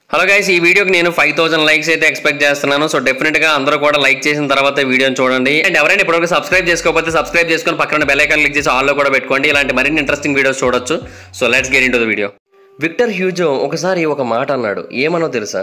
hello guys ఈ వీడియోకి నేను ఫైవ్ థౌసండ్ లైక్స్ అయితే ఎక్స్పెక్ట్ చేస్తున్నాను సో డెఫినెట్ గా అందరూ కూడా లైక్ చేసిన తర్వాత వీడియోని చూడండి అండ్ ఎవరైనా ఇప్పటివరకు సబ్స్క్రైబ్ చేసుకోకపోతే సబ్స్క్రైబ్ చేసుకొని పక్కన బెల్ ఐకాన్ క్లిక్ చేసి ఆల్లో కూడా పెట్టుకోండి ఇలాంటి మరిన్ని ఇంట్రెస్టింగ్ వీడియోస్ చూడొచ్చు so let's get into the video Victor Hugo ఒకసారి ఒక మాట అన్నాడు ఏమనో తెలుసా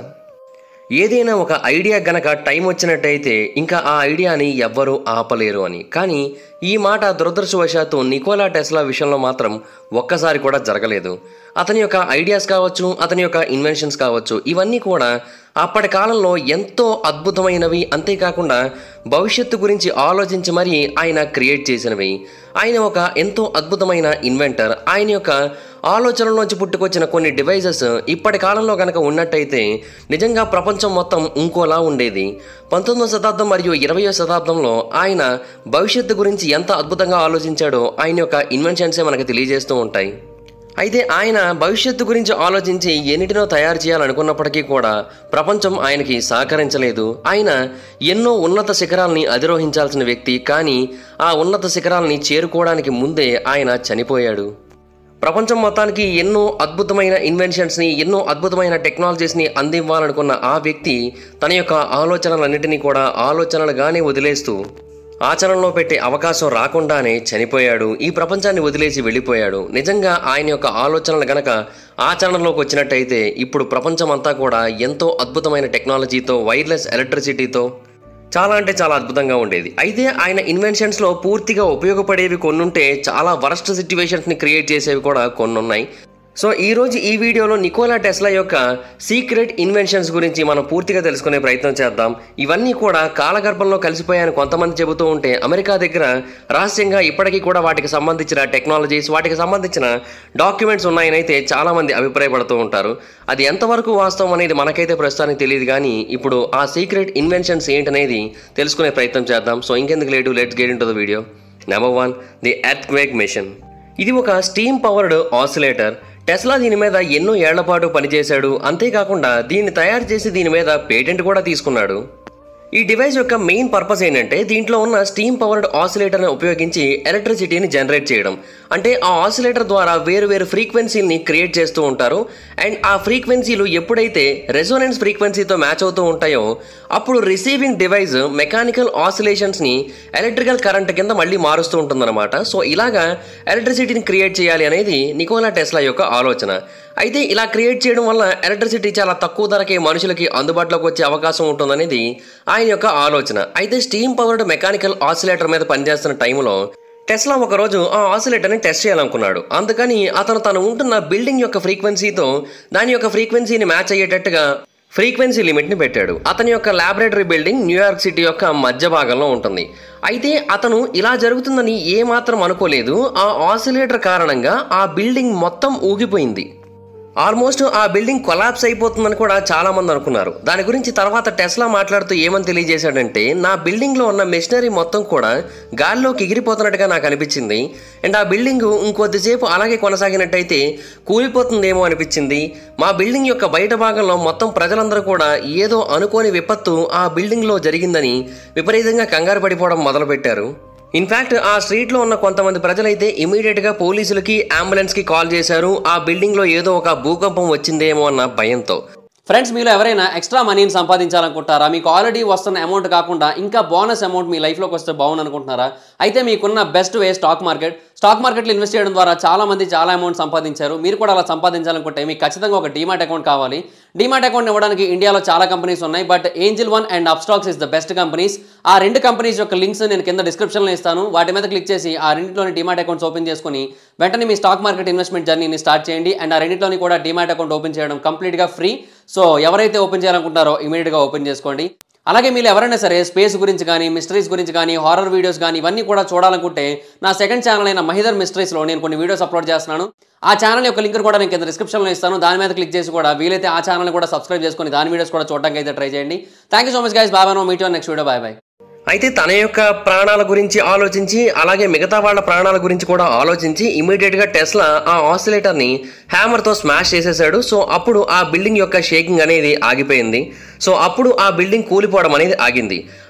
ఏదైనా ఒక ఐడియా గనక టైం వచ్చినట్టయితే ఇంకా ఆ ఐడియాని ఎవ్వరూ ఆపలేరు అని కానీ ఈ మాట దురదృష్టవశాత్తు నికోలా టెస్లా విషయంలో మాత్రం ఒక్కసారి కూడా జరగలేదు అతని యొక్క ఐడియాస్ కావచ్చు అతని యొక్క ఇన్వెన్షన్స్ కావచ్చు ఇవన్నీ కూడా అప్పటి కాలంలో ఎంతో అద్భుతమైనవి అంతేకాకుండా భవిష్యత్తు గురించి ఆలోచించి మరీ ఆయన క్రియేట్ చేసినవి ఆయన ఒక ఎంతో అద్భుతమైన ఇన్వెంటర్ ఆయన యొక్క ఆలోచనలోంచి పుట్టుకొచ్చిన కొన్ని డివైజెస్ ఇప్పటి కాలంలో కనుక ఉన్నట్టయితే నిజంగా ప్రపంచం మొత్తం ఇంకోలా ఉండేది పంతొమ్మిదవ శతాబ్దం మరియు ఇరవయో శతాబ్దంలో ఆయన భవిష్యత్తు గురించి ఎంత అద్భుతంగా ఆలోచించాడో ఆయన యొక్క ఇన్వెన్షన్సే మనకు తెలియజేస్తూ ఉంటాయి అయితే ఆయన భవిష్యత్తు గురించి ఆలోచించి ఎన్నిటినో తయారు చేయాలనుకున్నప్పటికీ కూడా ప్రపంచం ఆయనకి సహకరించలేదు ఆయన ఎన్నో ఉన్నత శిఖరాల్ని అధిరోహించాల్సిన వ్యక్తి కానీ ఆ ఉన్నత శిఖరాల్ని చేరుకోవడానికి ముందే ఆయన చనిపోయాడు ప్రపంచం మొత్తానికి ఎన్నో అద్భుతమైన ఇన్వెన్షన్స్ని ఎన్నో అద్భుతమైన టెక్నాలజీస్ని అందివ్వాలనుకున్న ఆ వ్యక్తి తన యొక్క ఆలోచనలన్నిటినీ కూడా ఆలోచనలుగానే వదిలేస్తూ ఆచరణలో పెట్టే అవకాశం రాకుండానే చనిపోయాడు ఈ ప్రపంచాన్ని వదిలేసి వెళ్ళిపోయాడు నిజంగా ఆయన యొక్క ఆలోచనలు గనక ఆచరణలోకి వచ్చినట్టయితే ఇప్పుడు ప్రపంచం అంతా కూడా ఎంతో అద్భుతమైన టెక్నాలజీతో వైర్లెస్ ఎలక్ట్రిసిటీతో చాలా అంటే చాలా అద్భుతంగా ఉండేది అయితే ఆయన ఇన్వెన్షన్స్లో పూర్తిగా ఉపయోగపడేవి కొన్ని ఉంటే చాలా వరస్ట్ సిచ్యువేషన్స్ని క్రియేట్ చేసేవి కూడా కొన్ని ఉన్నాయి సో ఈ రోజు ఈ వీడియోలో నికోలా టెస్లా యొక్క సీక్రెట్ ఇన్వెన్షన్స్ గురించి మనం పూర్తిగా తెలుసుకునే ప్రయత్నం చేద్దాం ఇవన్నీ కూడా కాలగర్భంలో కలిసిపోయాయని కొంతమంది చెబుతూ ఉంటే అమెరికా దగ్గర రహస్యంగా ఇప్పటికీ కూడా వాటికి సంబంధించిన టెక్నాలజీస్ వాటికి సంబంధించిన డాక్యుమెంట్స్ ఉన్నాయని అయితే చాలామంది అభిప్రాయపడుతూ ఉంటారు అది ఎంతవరకు వాస్తవం అనేది మనకైతే ప్రస్తుతానికి తెలియదు కానీ ఇప్పుడు ఆ సీక్రెట్ ఇన్వెన్షన్స్ ఏంటనేది తెలుసుకునే ప్రయత్నం చేద్దాం సో ఇంకెందుకు late let's get into the video number one the earthquake machine ఇది ఒక స్టీమ్ పవర్డ్ ఆసిలేటర్ టెస్లా దీని మీద ఎన్నో ఏళ్ల పాటు పనిచేశాడు అంతేకాకుండా దీన్ని తయారు చేసి దీని మీద పేటెంట్ కూడా తీసుకున్నాడు ఈ డివైస్ యొక్క మెయిన్ పర్పస్ ఏంటంటే దీంట్లో ఉన్న స్టీమ్ పవర్డ్ ఆసిలేటర్ని ఉపయోగించి ఎలక్ట్రిసిటీని జనరేట్ చేయడం అంటే ఆ ఆసిలేటర్ ద్వారా వేరు వేరు ఫ్రీక్వెన్సీని క్రియేట్ చేస్తూ ఉంటారు అండ్ ఆ ఫ్రీక్వెన్సీలు ఎప్పుడైతే రెసోనెన్స్ ఫ్రీక్వెన్సీతో మ్యాచ్ అవుతూ ఉంటాయో అప్పుడు రిసీవింగ్ డివైస్ మెకానికల్ ఆసిలేషన్స్ని ఎలక్ట్రికల్ కరెంట్ కింద మళ్ళీ మారుస్తూ ఉంటుందన్నమాట సో ఇలాగా ఎలక్ట్రిసిటీని క్రియేట్ చేయాలి అనేది నికోలా టెస్లా యొక్క ఆలోచన అయితే ఇలా క్రియేట్ చేయడం వల్ల ఎలక్ట్రిసిటీ చాలా తక్కువ ధరకే మనుషులకి అందుబాటులోకి వచ్చే అవకాశం ఉంటుందనేది ఆయన యొక్క ఆలోచన అయితే స్టీమ్ పవర్డ్ మెకానికల్ ఆసిలేటర్ మీద పనిచేస్తున్న టైంలో టెస్లా ఒకరోజు ఆ ఆసిలేటర్ని టెస్ట్ చేయాలనుకున్నాడు అందుకని అతను తను ఉంటున్న బిల్డింగ్ యొక్క ఫ్రీక్వెన్సీతో దాని యొక్క ఫ్రీక్వెన్సీని మ్యాచ్ అయ్యేటట్టుగా ఫ్రీక్వెన్సీ లిమిట్ని పెట్టాడు అతని యొక్క ల్యాబొరేటరీ బిల్డింగ్ న్యూయార్క్ సిటీ యొక్క మధ్య భాగంలో ఉంటుంది అయితే అతను ఇలా జరుగుతుందని ఏమాత్రం అనుకోలేదు ఆ ఆసిలేటర్ కారణంగా ఆ బిల్డింగ్ మొత్తం ఊగిపోయింది ఆల్మోస్ట్ ఆ బిల్డింగ్ కొలాప్స్ అయిపోతుందని కూడా చాలా మంది అనుకున్నారు దాని గురించి తర్వాత టెస్లా మాట్లాడుతూ ఏమని తెలియజేశాడంటే నా బిల్డింగ్లో ఉన్న మెషినరీ మొత్తం కూడా గాల్లోకి ఎగిరిపోతున్నట్టుగా నాకు అనిపించింది అండ్ ఆ బిల్డింగ్ ఇంకొద్దిసేపు అలాగే కొనసాగినట్టయితే కూలిపోతుందేమో అనిపించింది మా బిల్డింగ్ యొక్క బయట భాగంలో మొత్తం ప్రజలందరూ కూడా ఏదో అనుకోని విపత్తు ఆ బిల్డింగ్లో జరిగిందని విపరీతంగా కంగారు పడిపోవడం మొదలుపెట్టారు ఇన్ఫాక్ట్ ఆ స్ట్రీట్లో ఉన్న కొంతమంది ప్రజలైతే ఇమీడియట్గా పోలీసులకి అంబులెన్స్కి కాల్ చేశారు ఆ బిల్డింగ్లో ఏదో ఒక భూకంపం వచ్చిందేమో అన్న భయంతో ఫ్రెండ్స్ మీలో ఎవరైనా ఎక్స్ట్రా మనీని సంపాదించాలనుకుంటారా మీకు ఆల్రెడీ వస్తున్న అమౌంట్ కాకుండా ఇంకా బోనస్ అమౌంట్ మీ లైఫ్లోకి వస్తే బాగుంది అనుకుంటున్నారా అయితే మీకున్న best way stock market stock మార్కెట్లో ఇన్వెస్ట్ చేయడం ద్వారా చాలా మంది చాలా అమౌంట్ సంపాదించారు మీరు కూడా అలా సంపాదించాలనుకుంటే మీకు ఖచ్చితంగా ఒక డీమాట్ అకౌంట్ కావాలి డీమాట్ అకౌంట్ ఇవ్వడానికి ఇండియాలో చాలా కంపెనీస్ ఉన్నాయి but Angel One and Upstox is the best companies ఆ రెండు కంపెనీస్ యొక్క లింక్స్ నేను కింద డిస్క్రిప్షన్లో ఇస్తాను వాటి మీద క్లిక్ చేసి ఆ రెండింటిలోని డీమాట్ అకౌంట్స్ ఓపెన్ చేసుకుని వెంటనే మీ స్టాక్ మార్కెట్ ఇన్వెస్ట్మెంట్ జర్నీని స్టార్ట్ చేయండి అండ్ ఆ రెండింటిలోని కూడా డీమాట్ అకౌంట్ ఓపెన్ చేయడం కంప్లీట్గా ఫ్రీ సో ఎవరైతే ఓపెన్ చేయాలనుకుంటారో ఇమీడియట్గా ఓపెన్ చేసుకోండి అలాగే మీరు ఎవరైనా సరే స్పేస్ గురించి కానీ మిస్టరీస్ గురించి కానీ హారర్ వీడియోస్ కానీ ఇవన్నీ కూడా చూడాలనుకుంటే నా సెకండ్ ఛానల్ అయిన మహిదర్ మిస్టరీస్లో నేను కొన్ని వీడియోస్ అప్లోడ్ చేస్తున్నాను ఆ ఛానల్ యొక్క లింక్ కూడా నేను కింద డిస్క్రిప్షన్లో ఇస్తాను దాని మీద క్లిక్ చేసి కూడా వీలైతే ఆ ఛానల్ కూడా సబ్స్క్రైబ్ చేసుకొని దాని వీడియోస్ కూడా చూడడానికి అయితే ట్రై చేయండి thank you so much guys bye no meet next video bye bye అయితే తన యొక్క ప్రాణాల గురించి ఆలోచించి అలాగే మిగతా వాళ్ళ ప్రాణాల గురించి కూడా ఆలోచించి ఇమీడియట్గా టెస్లా ఆ ఆసిలేటర్ని హ్యామర్తో స్మాష్ చేసేసాడు సో అప్పుడు ఆ బిల్డింగ్ యొక్క షేకింగ్ అనేది ఆగిపోయింది సో అప్పుడు ఆ బిల్డింగ్ కూలిపోవడం అనేది ఆగింది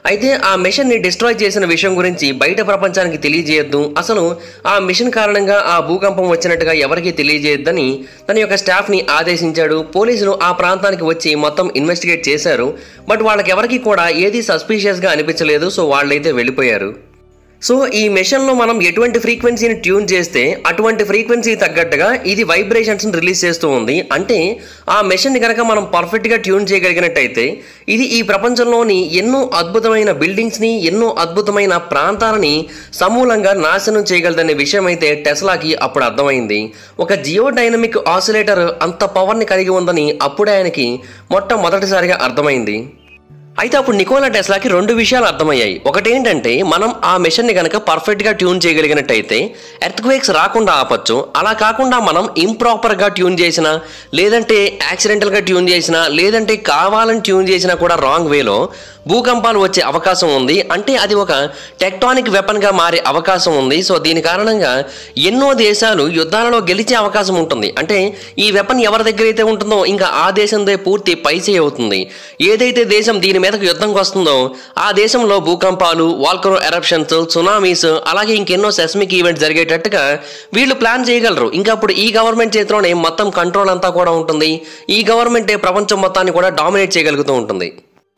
అయితే ఆ మిషన్ ని డిస్ట్రాయ్ చేసిన విషయం గురించి బయట ప్రపంచానికి తెలియజేయొద్దు అసలు ఆ మిషన్ కారణంగా ఆ భూకంపం వచ్చినట్టుగా ఎవరికీ తెలియజేయొద్దని తన యొక్క స్టాఫ్ ని ఆదేశించాడు పోలీసులు ఆ ప్రాంతానికి వచ్చి మొత్తం ఇన్వెస్టిగేట్ చేశారు బట్ వాళ్ళకి ఎవరికి కూడా ఏది సస్పీషియస్ గా అనిపించలేదు సో వాళ్ళైతే వెళ్ళిపోయారు సో ఈ మెషిన్లో మనం ఎటువంటి ఫ్రీక్వెన్సీని ట్యూన్ చేస్తే అటువంటి ఫ్రీక్వెన్సీ తగ్గట్టుగా ఇది వైబ్రేషన్స్ని రిలీజ్ చేస్తూ ఉంది అంటే ఆ మెషిన్ని కనుక మనం పర్ఫెక్ట్గా ట్యూన్ చేయగలిగినట్టయితే ఇది ఈ ప్రపంచంలోని ఎన్నో అద్భుతమైన బిల్డింగ్స్ని ఎన్నో అద్భుతమైన ప్రాంతాలని సమూలంగా నాశనం చేయగలదనే విషయం అయితే టెస్లాకి అప్పుడు అర్థమైంది ఒక జియో డైనమిక్ ఆసిలేటర్ అంత పవర్ని కలిగి ఉందని అప్పుడే ఆయనకి మొట్టమొదటిసారిగా అర్థమైంది అయితే అప్పుడు నికోలా టెస్లాకి రెండు విషయాలు అర్థమయ్యాయి ఒకటి ఏంటంటే మనం ఆ మెషిన్ని కనుక పర్ఫెక్ట్గా ట్యూన్ చేయగలిగినట్టయితే ఎర్త్క్వేక్స్ రాకుండా ఆపచ్చు అలా కాకుండా మనం ఇంప్రాపర్గా ట్యూన్ చేసినా లేదంటే యాక్సిడెంటల్గా ట్యూన్ చేసినా లేదంటే కావాలని ట్యూన్ చేసినా కూడా రాంగ్ వేలో భూకంపాలు వచ్చే అవకాశం ఉంది అంటే అది ఒక టెక్టానిక్ వెపన్గా మారే అవకాశం ఉంది సో దీని కారణంగా ఎన్నో దేశాలు యుద్ధాలలో గెలిచే అవకాశం ఉంటుంది అంటే ఈ వెపన్ ఎవరి దగ్గర అయితే ఉంటుందో ఇంకా ఆ దేశందే పూర్తి పైసే అవుతుంది ఏదైతే దేశం దీని మీదకు యుద్ధంకి వస్తుందో ఆ దేశంలో భూకంపాలు వాల్కరో ఎరప్షన్స్ సునామీస్ అలాగే ఇంకెన్నో సెస్మిక్ ఈవెంట్ జరిగేటట్టుగా వీళ్ళు ప్లాన్ చేయగలరు ఇంకా అప్పుడు ఈ గవర్నమెంట్ చేతిలోనే మొత్తం కంట్రోల్ అంతా కూడా ఉంటుంది ఈ గవర్నమెంటే ప్రపంచం మొత్తాన్ని కూడా డామినేట్ చేయగలుగుతూ ఉంటుంది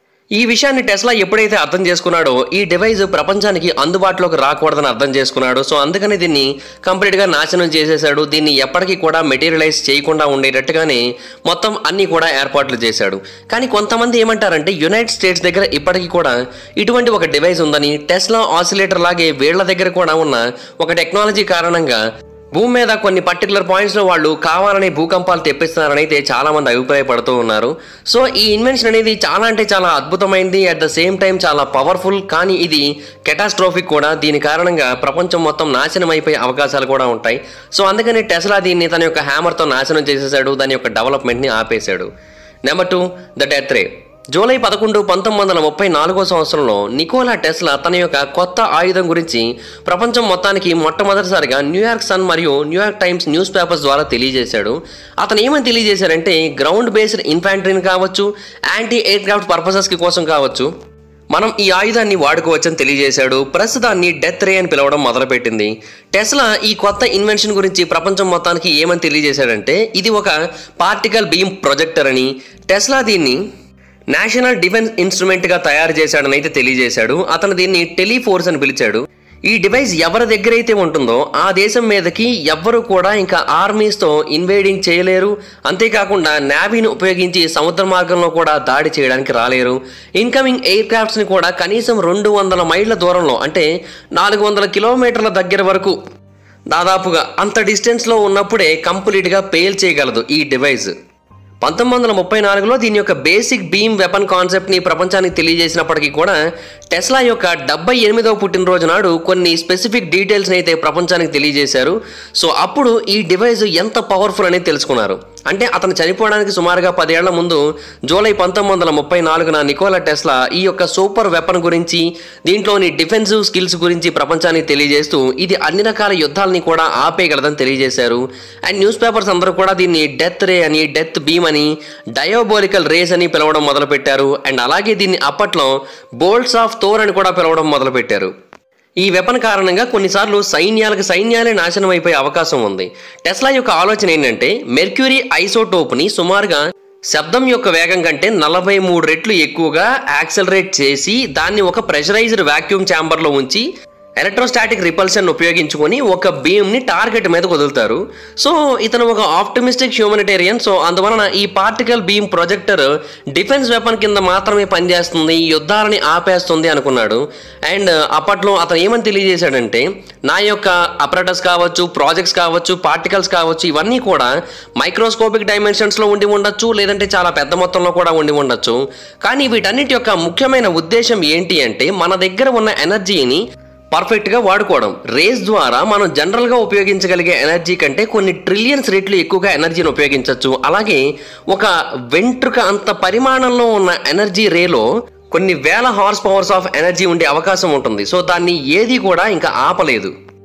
ఈ విషయాన్ని టెస్లా ఎప్పుడైతే అర్థం చేసుకున్నాడో ఈ డివైస్ ప్రపంచానికి అందుబాటులోకి రాకూడదని అర్థం చేసుకున్నాడు సో అందుకని దీన్ని కంప్లీట్గా నాశనం చేసేశాడు దీన్ని ఎప్పటికీ కూడా మెటీరియలైజ్ చేయకుండా ఉండేటట్టుగానే మొత్తం అన్ని కూడా ఏర్పాట్లు చేశాడు కానీ కొంతమంది ఏమంటారంటే యునైటెడ్ స్టేట్స్ దగ్గర ఇప్పటికీ కూడా ఇటువంటి ఒక డివైస్ ఉందని టెస్లా ఆసిలేటర్ లాగే వీళ్ళ దగ్గర కూడా ఉన్న ఒక టెక్నాలజీ కారణంగా భూమి మీద కొన్ని పర్టికులర్ పాయింట్స్లో వాళ్ళు కావాలని భూకంపాలు తెప్పిస్తున్నారని అయితే చాలా మంది అభిప్రాయపడుతూ ఉన్నారు సో ఈ ఇన్వెన్షన్ అనేది చాలా అంటే చాలా అద్భుతమైంది అట్ ద సేమ్ టైం చాలా పవర్ఫుల్ కానీ ఇది కెటాస్ట్రోఫిక్ కూడా దీని కారణంగా ప్రపంచం మొత్తం నాశనం అయిపోయే అవకాశాలు కూడా ఉంటాయి సో అందుకని టెస్లా దీన్ని తన యొక్క హ్యామర్తో నాశనం చేసేసాడు దాని యొక్క డెవలప్మెంట్ని ఆపేశాడు number two the death ray July పదకొండు పంతొమ్మిది వందల ముప్పై నాలుగో సంవత్సరంలో నికోలా టెస్లా తన యొక్క కొత్త ఆయుధం గురించి ప్రపంచం మొత్తానికి మొట్టమొదటిసారిగా న్యూయార్క్ సన్ మరియు న్యూయార్క్ టైమ్స్ న్యూస్ పేపర్స్ ద్వారా తెలియజేశాడు అతను ఏమని తెలియజేశారంటే గ్రౌండ్ బేస్డ్ ఇన్ఫాంట్రీని కావచ్చు యాంటీ ఎయిర్ క్రాఫ్ట్ పర్పసెస్కి కోసం కావచ్చు మనం ఈ ఆయుధాన్ని వాడుకోవచ్చని తెలియజేశాడు ప్రస్తుతాన్ని డెత్ రే అని పిలవడం మొదలుపెట్టింది టెస్లా ఈ కొత్త ఇన్వెన్షన్ గురించి ప్రపంచం మొత్తానికి ఏమని తెలియజేశాడంటే ఇది ఒక పార్టికల్ బీమ్ ప్రొజెక్టర్ అని టెస్లా దీన్ని నేషనల్ డిఫెన్స్ ఇన్స్ట్రుమెంట్గా తయారు చేశాడని అయితే తెలియజేశాడు అతను దీన్ని టెలిఫోర్స్ అని పిలిచాడు ఈ డివైస్ ఎవరి దగ్గర అయితే ఉంటుందో ఆ దేశం మీదకి ఎవ్వరు కూడా ఇంకా ఆర్మీస్తో ఇన్వేడింగ్ చేయలేరు అంతేకాకుండా నావీని ఉపయోగించి సముద్ర మార్గంలో కూడా దాడి చేయడానికి రాలేరు ఇన్కమింగ్ ఎయిర్ క్రాఫ్ట్స్ని కూడా కనీసం రెండు వందల మైళ్ళ దూరంలో అంటే నాలుగు వందల కిలోమీటర్ల దగ్గర వరకు దాదాపుగా అంత డిస్టెన్స్లో ఉన్నప్పుడే కంప్లీట్గా పేల్ చేయగలదు ఈ డివైస్ పంతొమ్మిది వందల ముప్పై నాలుగులో దీని యొక్క బేసిక్ బీమ్ వెపన్ కాన్సెప్ట్ని ప్రపంచానికి తెలియజేసినప్పటికీ కూడా టెస్లా యొక్క డెబ్బై ఎనిమిదవ పుట్టినరోజు నాడు కొన్ని స్పెసిఫిక్ డీటెయిల్స్ని అయితే ప్రపంచానికి తెలియజేశారు సో అప్పుడు ఈ డివైస్ ఎంత పవర్ఫుల్ అనేది తెలుసుకున్నారు అంటే అతను చనిపోవడానికి సుమారుగా పదేళ్ల ముందు జూలై పంతొమ్మిది వందల ముప్పై నాలుగున నికోలా టెస్లా ఈ యొక్క సూపర్ వెపన్ గురించి దీంట్లోని డిఫెన్సివ్ స్కిల్స్ గురించి ప్రపంచానికి తెలియజేస్తూ ఇది అన్ని రకాల యుద్ధాలని కూడా ఆపేయగలదని తెలియజేశారు అండ్ న్యూస్ పేపర్స్ అందరూ కూడా దీన్ని డెత్ రే అని డెత్ బీమ్ అని డయోబోలికల్ రేస్ అని పిలవడం మొదలుపెట్టారు అండ్ అలాగే దీన్ని అప్పట్లో బోల్ట్స్ ఆఫ్ థోర్ అని కూడా పిలవడం మొదలుపెట్టారు ఈ వెపన్ కారణంగా కొన్నిసార్లు సైన్యాలకు సైన్యాలే నాశనం అయిపోయే అవకాశం ఉంది టెస్లా యొక్క ఆలోచన ఏంటంటే మెర్క్యూరీ ఐసోటోప్ని సుమారుగా శబ్దం యొక్క వేగం కంటే నలభై మూడు రెట్లు ఎక్కువగా యాక్సలరేట్ చేసి దాన్ని ఒక ప్రెషరైజ్డ్ వాక్యూమ్ ఛాంబర్లో ఉంచి ఎలక్ట్రోస్టాటిక్ రిపల్షన్ ఉపయోగించుకొని ఒక బీమ్ని టార్గెట్ మీద వదులుతారు సో ఇతను ఒక ఆప్టిమిస్టిక్ హ్యూమనిటేరియన్ సో అందువలన ఈ particle beam projector defence weapon కింద మాత్రమే పనిచేస్తుంది యుద్ధాలని ఆపేస్తుంది అనుకున్నాడు అండ్ అప్పట్లో అతను ఏమని తెలియజేశాడంటే నా యొక్క అపరటస్ కావచ్చు ప్రాజెక్ట్స్ కావచ్చు పార్టికల్స్ కావచ్చు ఇవన్నీ కూడా మైక్రోస్కోపిక్ డైమెన్షన్స్లో ఉండి ఉండొచ్చు లేదంటే చాలా పెద్ద మొత్తంలో కూడా ఉండి ఉండొచ్చు కానీ వీటన్నిటి యొక్క ముఖ్యమైన ఉద్దేశం ఏంటి అంటే మన దగ్గర ఉన్న ఎనర్జీని పర్ఫెక్ట్గా వాడుకోవడం రేస్ ద్వారా మనం జనరల్గా ఉపయోగించగలిగే ఎనర్జీ కంటే కొన్ని ట్రిలియన్స్ రెట్లు ఎక్కువగా ఎనర్జీని ఉపయోగించవచ్చు అలాగే ఒక వెంట్రుక అంత పరిమాణంలో ఉన్న ఎనర్జీ రేలో కొన్ని వేల హార్స్ పవర్స్ ఆఫ్ ఎనర్జీ ఉండే అవకాశం ఉంటుంది సో దాన్ని ఏది కూడా ఇంకా ఆపలేదు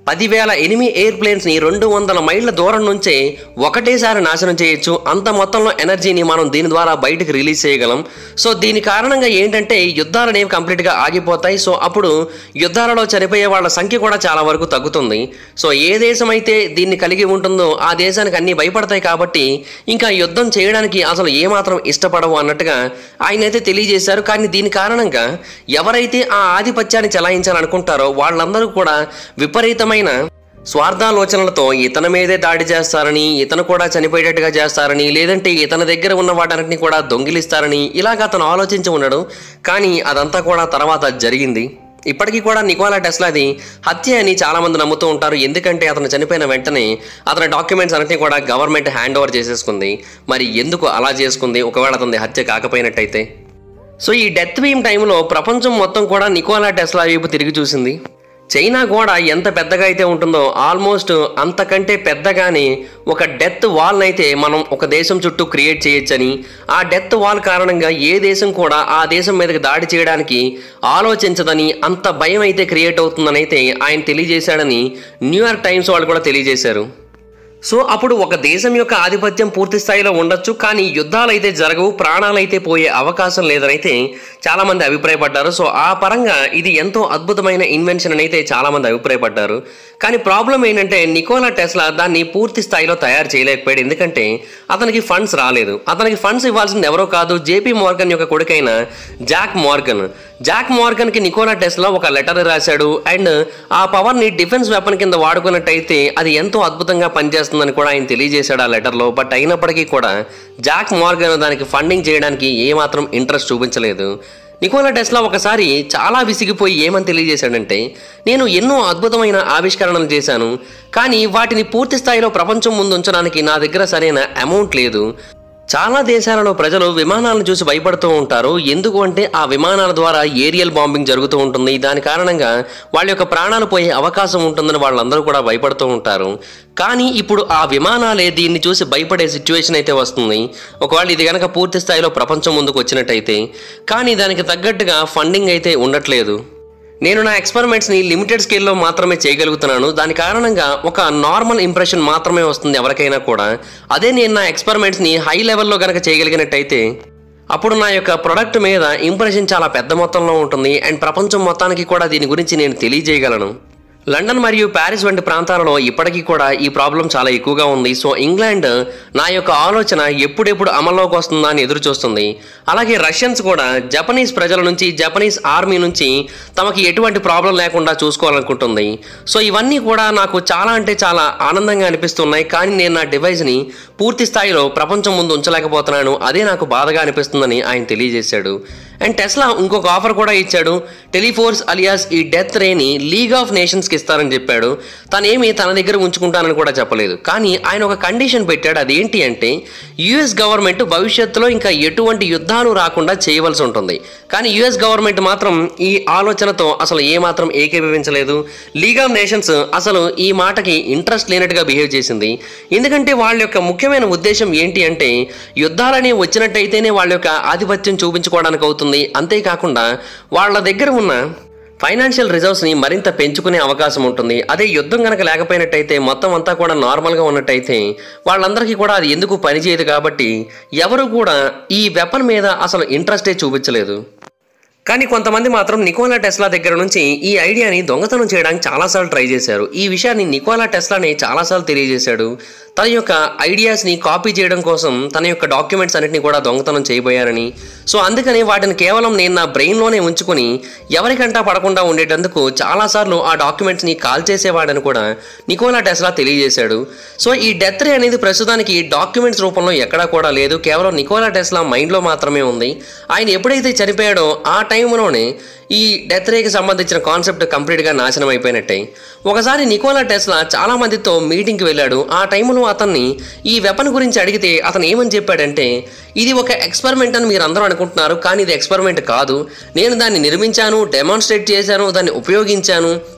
పదివేల ఎనిమి ఎయిర్ప్లేన్స్ని రెండు వందల మైళ్ళ దూరం నుంచే ఒకటేసారి నాశనం చేయొచ్చు అంత మొత్తంలో ఎనర్జీని మనం దీని ద్వారా బయటకు రిలీజ్ చేయగలం సో దీని కారణంగా ఏంటంటే యుద్ధాలు అనేవి కంప్లీట్గా ఆగిపోతాయి సో అప్పుడు యుద్ధాలలో చనిపోయే వాళ్ళ సంఖ్య కూడా చాలా వరకు తగ్గుతుంది సో ఏ దేశం అయితే దీన్ని కలిగి ఉంటుందో ఆ దేశానికి అన్ని భయపడతాయి కాబట్టి ఇంకా యుద్ధం చేయడానికి అసలు ఏమాత్రం ఇష్టపడవు అన్నట్టుగా ఆయన అయితే తెలియజేశారు కానీ దీని కారణంగా ఎవరైతే ఆ ఆధిపత్యాన్ని చెలాయించాలనుకుంటారో వాళ్ళందరూ కూడా విపరీతమైన స్వార్థాలోచనలతో ఇతని మీదే దాడి చేస్తారని ఇతను కూడా చనిపోయేటట్టుగా చేస్తారని లేదంటే ఇతని దగ్గర ఉన్న వాటన్నిటిని కూడా దొంగిలిస్తారని ఇలాగ అతను ఆలోచించి ఉన్నాడు కానీ అదంతా కూడా తర్వాత జరిగింది ఇప్పటికీ కూడా నికోలా టెస్లాది హత్య అని చాలా మంది నమ్ముతూ ఉంటారు ఎందుకంటే అతను చనిపోయిన వెంటనే అతని డాక్యుమెంట్స్ అన్నింటినీ కూడా గవర్నమెంట్ హ్యాండ్ ఓవర్ చేసేసుకుంది మరి ఎందుకు అలా చేసుకుంది ఒకవేళ అతని హత్య కాకపోయినట్టయితే సో ఈ డెత్ బీమ్ టైంలో ప్రపంచం మొత్తం కూడా నికోలా టెస్లా వైపు తిరిగి చూసింది చైనా కూడా ఎంత పెద్దగా అయితే ఉంటుందో ఆల్మోస్ట్ అంతకంటే పెద్దగానే ఒక డెత్ వాల్ అయితే మనం ఒక దేశం చుట్టూ క్రియేట్ చేయొచ్చని ఆ డెత్ వాల్ కారణంగా ఏ దేశం కూడా ఆ దేశం మీదకి దాడి చేయడానికి ఆలోచించదని అంత భయం అయితే క్రియేట్ అవుతుందని అయితే ఆయన తెలియజేశాడని న్యూయార్క్ టైమ్స్ వాళ్ళు కూడా తెలియజేశారు సో అప్పుడు ఒక దేశం యొక్క ఆధిపత్యం పూర్తి స్థాయిలో ఉండొచ్చు కానీ యుద్ధాలు అయితే జరగవు ప్రాణాలైతే పోయే అవకాశం లేదనైతే చాలా మంది అభిప్రాయపడ్డారు సో ఆ పరంగా ఇది ఎంతో అద్భుతమైన ఇన్వెన్షన్ అని అయితే చాలా మంది అభిప్రాయపడ్డారు కానీ ప్రాబ్లం ఏంటంటే నికోలా టెస్లా దాన్ని పూర్తి స్థాయిలో తయారు చేయలేకపోయాడు ఎందుకంటే అతనికి ఫండ్స్ రాలేదు అతనికి ఫండ్స్ ఇవ్వాల్సింది ఎవరో కాదు జేపీ మోర్గన్ యొక్క కొడుకైన జాక్ మోర్గన్ జాక్ మోర్గన్ కి నికోలా టెస్లా ఒక లెటర్ రాశాడు అండ్ ఆ పవర్ ని డిఫెన్స్ వెపన్ కింద వాడుకున్నట్టయితే అది ఎంతో అద్భుతంగా పనిచేస్తుందని కూడా ఆయన తెలియజేశాడు ఆ లెటర్లో బట్ అయినప్పటికీ కూడా జాక్ మోర్గన్ దానికి ఫండింగ్ చేయడానికి ఏమాత్రం ఇంట్రెస్ట్ చూపించలేదు నికోలా టెస్లా ఒకసారి చాలా విసిగిపోయి ఏమని తెలియజేశాడంటే నేను ఎన్నో అద్భుతమైన ఆవిష్కరణలు చేశాను కానీ వాటిని పూర్తి స్థాయిలో ప్రపంచం ముందు ఉంచడానికి నా దగ్గర సరైన అమౌంట్ లేదు చాలా దేశాలలో ప్రజలు విమానాలను చూసి భయపడుతూ ఉంటారు ఎందుకు అంటే ఆ విమానాల ద్వారా ఏరియల్ బాంబింగ్ జరుగుతూ ఉంటుంది దాని కారణంగా వాళ్ళ యొక్క ప్రాణాలు పోయే అవకాశం ఉంటుందని వాళ్ళందరూ కూడా భయపడుతూ ఉంటారు కానీ ఇప్పుడు ఆ విమానాలే దీన్ని చూసి భయపడే సిచ్యువేషన్ అయితే వస్తుంది ఒకవేళ ఇది కనుక పూర్తి స్థాయిలో ప్రపంచం ముందుకు వచ్చినట్టయితే కానీ దానికి తగ్గట్టుగా ఫండింగ్ అయితే ఉండట్లేదు నేను నా ఎక్స్పెరిమెంట్స్ని లిమిటెడ్ స్కేల్లో మాత్రమే చేయగలుగుతున్నాను దాని కారణంగా ఒక నార్మల్ ఇంప్రెషన్ మాత్రమే వస్తుంది ఎవరికైనా కూడా అదే నేను నా ఎక్స్పెరిమెంట్స్ని హై లెవెల్లో కనుక చేయగలిగినట్టయితే అప్పుడు నా యొక్క ప్రొడక్ట్ మీద ఇంప్రెషన్ చాలా పెద్ద మొత్తంలో ఉంటుంది అండ్ ప్రపంచం మొత్తానికి కూడా దీని గురించి నేను తెలియజేయగలను లండన్ మరియు ప్యారిస్ వంటి ప్రాంతాలలో ఇప్పటికీ కూడా ఈ ప్రాబ్లం చాలా ఎక్కువగా ఉంది సో ఇంగ్లాండ్ నా యొక్క ఆలోచన ఎప్పుడెప్పుడు అమల్లోకి వస్తుందా అని ఎదురు చూస్తుంది అలాగే రష్యన్స్ కూడా జపనీస్ ప్రజల నుంచి జపనీస్ ఆర్మీ నుంచి తమకి ఎటువంటి ప్రాబ్లం లేకుండా చూసుకోవాలనుకుంటుంది సో ఇవన్నీ కూడా నాకు చాలా అంటే చాలా ఆనందంగా అనిపిస్తున్నాయి కానీ నేను నా డివైస్ని పూర్తి స్థాయిలో ప్రపంచం ముందు ఉంచలేకపోతున్నాను అదే నాకు బాధగా అనిపిస్తుందని ఆయన తెలియజేశాడు అండ్ టెస్లా ఇంకొక ఆఫర్ కూడా ఇచ్చాడు టెలిఫోర్స్ అలియాస్ ఈ డెత్ రేని లీగ్ ఆఫ్ నేషన్స్కి ఇస్తారని చెప్పాడు తనేమి తన దగ్గర ఉంచుకుంటానని కూడా చెప్పలేదు కానీ ఆయన ఒక కండిషన్ పెట్టాడు అదేంటి అంటే యుఎస్ గవర్నమెంట్ భవిష్యత్తులో ఇంకా ఎటువంటి యుద్ధాలు రాకుండా చేయవలసి ఉంటుంది కానీ యుఎస్ గవర్నమెంట్ మాత్రం ఈ ఆలోచనతో అసలు ఏమాత్రం ఏకీభవించలేదు లీగ్ ఆఫ్ నేషన్స్ అసలు ఈ మాటకి ఇంట్రెస్ట్ లేనట్టుగా బిహేవ్ చేసింది ఎందుకంటే వాళ్ళ యొక్క ముఖ్యమైన ఉద్దేశం ఏంటి అంటే యుద్ధాలని వచ్చినట్టయితేనే వాళ్ళ యొక్క ఆధిపత్యం చూపించుకోవడానికి అవుతుంది అంతేకాకుండా వాళ్ళ దగ్గర ఉన్న ఫైనాన్షియల్ రిజర్వ్స్ని మరింత పెంచుకునే అవకాశం ఉంటుంది అదే యుద్ధం కనుక లేకపోయినట్టయితే మొత్తం అంతా కూడా నార్మల్గా ఉన్నట్టయితే వాళ్ళందరికీ కూడా అది ఎందుకు పనిచేయదు కాబట్టి ఎవరు కూడా ఈ వెపన్ మీద అసలు ఇంట్రెస్టే చూపించలేదు కానీ కొంతమంది మాత్రం నికోలా టెస్లా దగ్గర నుంచి ఈ ఐడియాని దొంగతనం చేయడానికి చాలాసార్లు ట్రై చేశారు ఈ విషయాన్ని నికోలా టెస్లాని చాలాసార్లు తెలియజేశాడు తన యొక్క ఐడియాస్ని కాపీ చేయడం కోసం తన యొక్క డాక్యుమెంట్స్ అన్నిటిని కూడా దొంగతనం చేయబోయారని సో అందుకని వాటిని కేవలం నేను నా బ్రెయిన్లోనే ఉంచుకొని ఎవరికంటా పడకుండా ఉండేటందుకు చాలాసార్లు ఆ డాక్యుమెంట్స్ని కాల్ చేసేవాడని కూడా నికోలా టెస్లా తెలియజేశాడు సో ఈ డెత్ రే అనేది ప్రస్తుతానికి డాక్యుమెంట్స్ రూపంలో ఎక్కడా కూడా లేదు కేవలం నికోలా టెస్లా మైండ్లో మాత్రమే ఉంది ఆయన ఎప్పుడైతే చనిపోయాడో ఆ టైంలోనే ఈ డెత్ రేకి సంబంధించిన కాన్సెప్ట్ కంప్లీట్గా నాశనం అయిపోయినట్టే ఒకసారి నికోలా టెస్లా చాలా మందితో మీటింగ్కి వెళ్ళాడు ఆ టైంలో అతన్ని ఈ వెపన్ గురించి అడిగితే అతను ఏమని చెప్పాడంటే ఇది ఒక ఎక్స్పెరిమెంట్ అని మీరు అందరూ అనుకుంటున్నారు కానీ ఇది ఎక్స్పెరిమెంట్ కాదు నేను దాన్ని నిర్మించాను డెమాన్స్ట్రేట్ చేశాను దాన్ని ఉపయోగించాను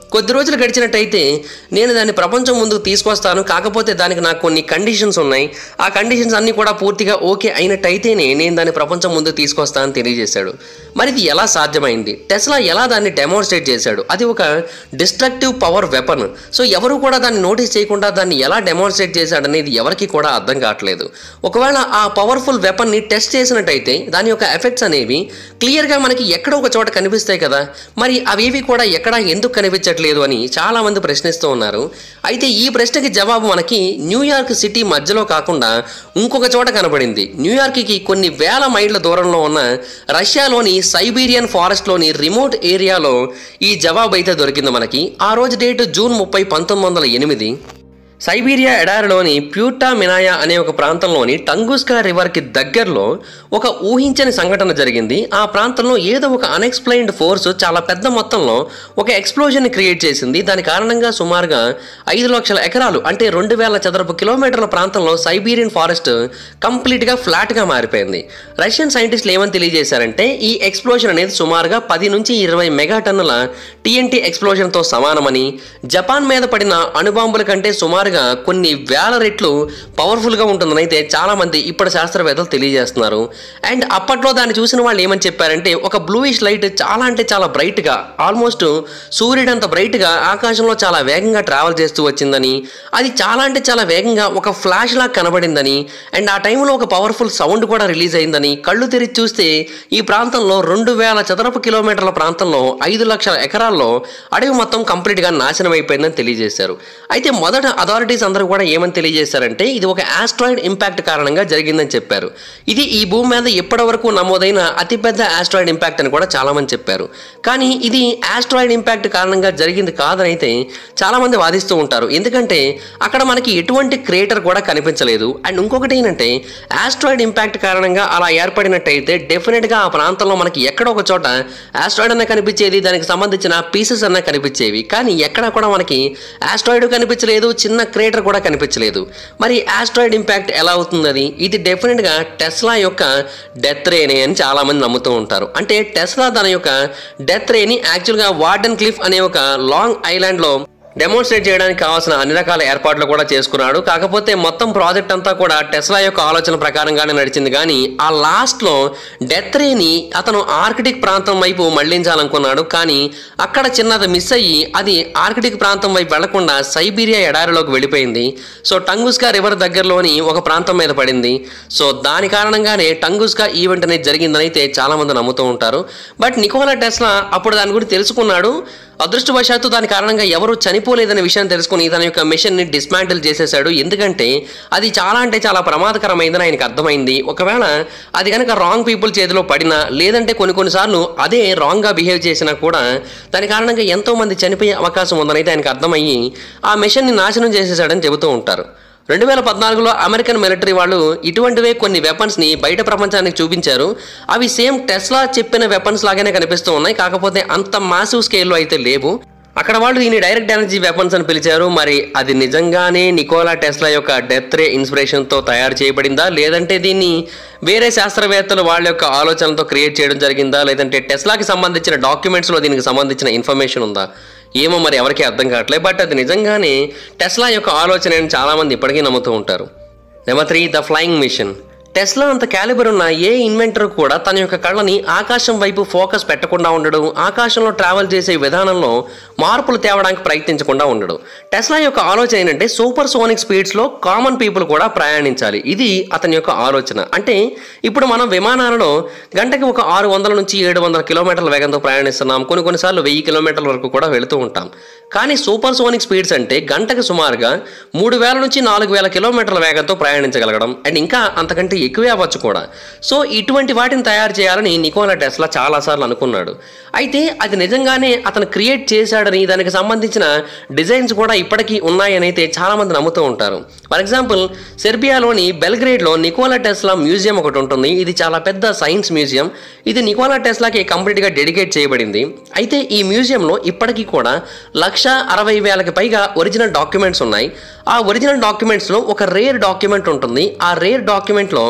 కొద్ది రోజులు గడిచినట్టయితే నేను దాన్ని ప్రపంచం ముందుకు తీసుకొస్తాను కాకపోతే దానికి నాకు కొన్ని కండిషన్స్ ఉన్నాయి ఆ కండిషన్స్ అన్నీ కూడా పూర్తిగా ఓకే అయినట్టయితేనే నేను దాన్ని ప్రపంచం ముందుకు తీసుకొస్తానని తెలియజేశాడు మరి ఇది ఎలా సాధ్యమైంది టెస్లా ఎలా దాన్ని డెమోన్స్ట్రేట్ చేశాడు అది ఒక డిస్ట్రక్టివ్ పవర్ వెపన్ సో ఎవరు కూడా దాన్ని నోటీస్ చేయకుండా దాన్ని ఎలా డెమోన్స్ట్రేట్ చేశాడనేది ఎవరికి కూడా అర్థం కావట్లేదు ఒకవేళ ఆ పవర్ఫుల్ వెపన్ని టెస్ట్ చేసినట్టయితే దాని యొక్క ఎఫెక్ట్స్ అనేవి క్లియర్గా మనకి ఎక్కడో ఒక చోట కనిపిస్తాయి కదా మరి అవేవి కూడా ఎక్కడ ఎందుకు కనిపించట్లేదు అని చాలా మంది ప్రశ్నిస్తూ ఉన్నారు అయితే ఈ ప్రశ్నకి జవాబు మనకి న్యూయార్క్ సిటీ మధ్యలో కాకుండా ఇంకొక చోట కనబడింది న్యూయార్క్కి కొన్ని వేల మైళ్ళ దూరంలో ఉన్న రష్యాలోని సైబీరియన్ ఫారెస్ట్లోని రిమోట్ ఏరియాలో ఈ జవాబు అయితే దొరికింది మనకి ఆ రోజు డేట్ జూన్ ముప్పై పంతొమ్మిది వందల ఎనిమిది సైబీరియా ఎడారిలోని ప్యూటా మినాయా అనే ఒక ప్రాంతంలోని టంగుస్కా రివర్కి దగ్గరలో ఒక ఊహించని సంఘటన జరిగింది ఆ ప్రాంతంలో ఏదో ఒక అన్ఎక్స్ప్లెయిన్డ్ ఫోర్స్ చాలా పెద్ద మొత్తంలో ఒక ఎక్స్ప్లోజన్ క్రియేట్ చేసింది దాని కారణంగా సుమారుగా ఐదు లక్షల ఎకరాలు అంటే రెండు వేల చదరపు కిలోమీటర్ల ప్రాంతంలో సైబీరియన్ ఫారెస్ట్ కంప్లీట్గా ఫ్లాట్గా మారిపోయింది రష్యన్ సైంటిస్టులు ఏమని తెలియజేశారంటే ఈ ఎక్స్ప్లోజన్ అనేది సుమారుగా పది నుంచి ఇరవై మెగా టన్నుల టీఎన్టీ ఎక్స్ప్లోజన్తో సమానమని జపాన్ మీద పడిన అణుబాంబుల కంటే సుమారుగా కొన్ని వేల రెట్లు పవర్ఫుల్గా ఉంటుందని అయితే చాలామంది ఇప్పటి శాస్త్రవేత్తలు తెలియజేస్తున్నారు అండ్ అప్పట్లో దాన్ని చూసిన వాళ్ళు ఏమని చెప్పారంటే ఒక బ్లూయిష్ లైట్ చాలా అంటే చాలా బ్రైట్గా ఆల్మోస్ట్ సూర్యుడంత బ్రైట్గా ఆకాశంలో చాలా వేగంగా ట్రావెల్ చేస్తూ వచ్చిందని అది చాలా అంటే చాలా వేగంగా ఒక ఫ్లాష్ లా కనబడిందని అండ్ ఆ టైంలో ఒక పవర్ఫుల్ సౌండ్ కూడా రిలీజ్ అయిందని కళ్ళు తెరిచి చూస్తే ఈ ప్రాంతంలో రెండు వేల చదరపు కిలోమీటర్ల ప్రాంతంలో ఐదు లక్షల ఎకరాల్లో అడవి మొత్తం కంప్లీట్గా నాశనం అయిపోయిందని తెలియజేశారు అయితే మొదట అథారిటీస్ అందరూ కూడా ఏమని తెలియజేశారంటే ఇది ఒక ఆస్ట్రాయిడ్ ఇంపాక్ట్ కారణంగా జరిగిందని చెప్పారు ఇది ఈ భూమి మీద ఇప్పటి వరకు నమోదైన అతిపెద్ద ఆస్ట్రాయిడ్ ఇంపాక్ట్ అని కూడా చాలామంది చెప్పారు కానీ ఇది ఆస్ట్రాయిడ్ ఇంపాక్ట్ కారణంగా జరిగింది కాదని అయితే చాలామంది వాదిస్తూ ఉంటారు ఎందుకంటే అక్కడ మనకి ఎటువంటి క్రియేటర్ కూడా కనిపించలేదు అండ్ ఇంకొకటి ఏంటంటే ఆస్ట్రాయిడ్ ఇంపాక్ట్ కారణంగా అలా ఏర్పడినట్టయితే డెఫినెట్గా ఆ ప్రాంతంలో మనకి ఎక్కడో ఒక చోట ఆస్ట్రాయిడ్ అన్న కనిపించేది దానికి సంబంధించిన పీసెస్ అన్న కనిపించేవి కానీ ఎక్కడ కూడా మనకి ఆస్ట్రాయిడ్ కనిపించలేదు చిన్న క్రేటర్ కూడా కనిపించలేదు మరి ఆస్ట్రాయిడ్ ఇంపాక్ట్ ఎలా అవుతుంది అది ఇది డెఫినెట్గా టెస్లా యొక్క డెత్ రేనే అని చాలామంది నమ్ముతూ ఉంటారు అంటే టెస్లా తన యొక్క డెత్ రేని యాక్చువల్గా వార్డెన్ క్లిఫ్ అనే ఒక లాంగ్ ఐలాండ్లో డెమోన్స్ట్రేట్ చేయడానికి కావాల్సిన అన్ని రకాల ఏర్పాట్లు కూడా చేసుకున్నాడు కాకపోతే మొత్తం ప్రాజెక్ట్ అంతా కూడా టెస్లా యొక్క ఆలోచన ప్రకారంగానే నడిచింది కానీ ఆ లాస్ట్లో డెత్ రేని అతను ఆర్కిటిక్ ప్రాంతం వైపు మళ్లించాలనుకున్నాడు కానీ అక్కడ చిన్నది మిస్ అయ్యి అది ఆర్కిటిక్ ప్రాంతం వైపు వెళ్లకుండా సైబీరియా ఎడారిలోకి వెళ్ళిపోయింది సో టంగుస్కా రివర్ దగ్గరలోని ఒక ప్రాంతం మీద పడింది సో దాని కారణంగానే టంగుస్కా ఈవెంట్ అనేది జరిగిందని అయితే చాలామంది నమ్ముతూ ఉంటారు బట్ నికోలా టెస్లా అప్పుడు దాని గురించి తెలుసుకున్నాడు అదృష్టవశాత్తు దాని కారణంగా ఎవరు చనిపోలేదనే విషయం తెలుసుకుని తన యొక్క మిషన్ని డిస్మాంటిల్ చేసేశాడు ఎందుకంటే అది చాలా అంటే చాలా ప్రమాదకరమైందని ఆయనకు అర్థమైంది ఒకవేళ అది కనుక రాంగ్ పీపుల్ చేతిలో పడినా లేదంటే కొన్ని కొన్నిసార్లు అదే రాంగ్గా బిహేవ్ చేసినా కూడా దాని కారణంగా ఎంతో మంది చనిపోయే అవకాశం ఉందని అయితే ఆయనకు అర్థమయ్యి ఆ మిషన్ని నాశనం చేసేసాడని చెబుతూ ఉంటారు రెండు వేల పద్నాలుగులో అమెరికన్ మిలిటరీ వాళ్ళు ఇటువంటివే కొన్ని వెపన్స్ని బయట ప్రపంచానికి చూపించారు అవి సేమ్ టెస్లా చెప్పిన వెపన్స్ లాగానే కనిపిస్తూ ఉన్నాయి కాకపోతే అంత మాసివ్ స్కేల్లో అయితే లేవు అక్కడ వాళ్ళు దీన్ని డైరెక్ట్ ఎనర్జీ వెపన్స్ అని పిలిచారు మరి అది నిజంగానే నికోలా టెస్లా యొక్క డెత్ రే ఇన్స్పిరేషన్తో తయారు చేయబడిందా లేదంటే దీన్ని వేరే శాస్త్రవేత్తలు వాళ్ళ యొక్క ఆలోచనలతో క్రియేట్ చేయడం జరిగిందా లేదంటే టెస్లాకి సంబంధించిన డాక్యుమెంట్స్లో దీనికి సంబంధించిన ఇన్ఫర్మేషన్ ఉందా ఏమో మరి ఎవరికీ అర్థం కావట్లేదు బట్ అది నిజంగానే టెస్లా యొక్క ఆలోచన అని చాలామంది ఇప్పటికీ నమ్ముతూ ఉంటారు number three the flying machine Tesla అంత క్యాలిబర్ ఉన్న ఏ ఇన్వెంటర్ కూడా తన యొక్క కళ్ళని ఆకాశం వైపు ఫోకస్ పెట్టకుండా ఉండడం ఆకాశంలో ట్రావెల్ చేసే విధానంలో మార్పులు తేవడానికి ప్రయత్నించకుండా ఉండడం టెస్లా యొక్క ఆలోచన ఏంటంటే సూపర్ సోనిక్ స్పీడ్స్లో కామన్ పీపుల్ కూడా ప్రయాణించాలి ఇది అతని యొక్క ఆలోచన అంటే ఇప్పుడు మనం విమానాలలో గంటకి ఒక ఆరు వందల నుంచి ఏడు వందల కిలోమీటర్ల వేగంతో ప్రయాణిస్తున్నాం కొన్ని కొన్నిసార్లు వెయ్యి కిలోమీటర్ల వరకు కూడా వెళుతూ ఉంటాం కానీ సూపర్ సోనిక్ స్పీడ్స్ అంటే గంటకు సుమారుగా మూడు వేల నుంచి నాలుగు వేల కిలోమీటర్ల వేగంతో ప్రయాణించగలగడం అండ్ ఇంకా అంతకంటే ఎక్కువే అవ్వచ్చు కూడా సో ఇటువంటి వాటిని తయారు చేయాలని నికోలా టెస్లా చాలాసార్లు అనుకున్నాడు అయితే అది నిజంగానే అతను క్రియేట్ చేశాడని దానికి సంబంధించిన డిజైన్స్ కూడా ఇప్పటికీ ఉన్నాయని అయితే చాలామంది నమ్ముతూ ఉంటారు ఫర్ ఎగ్జాంపుల్ సెర్బియాలోని బెల్గ్రేడ్లో నికోలా టెస్లా మ్యూజియం ఒకటి ఉంటుంది ఇది చాలా పెద్ద సైన్స్ మ్యూజియం ఇది నికోలా టెస్లాకి కంప్లీట్గా డెడికేట్ చేయబడింది అయితే ఈ మ్యూజియంలో ఇప్పటికీ కూడా లక్ష అరవై వేలకి పైగా ఒరిజినల్ డాక్యుమెంట్స్ ఉన్నాయి ఆ ఒరిజినల్ డాక్యుమెంట్స్లో ఒక రేర్ డాక్యుమెంట్ ఉంటుంది ఆ రేర్ డాక్యుమెంట్లో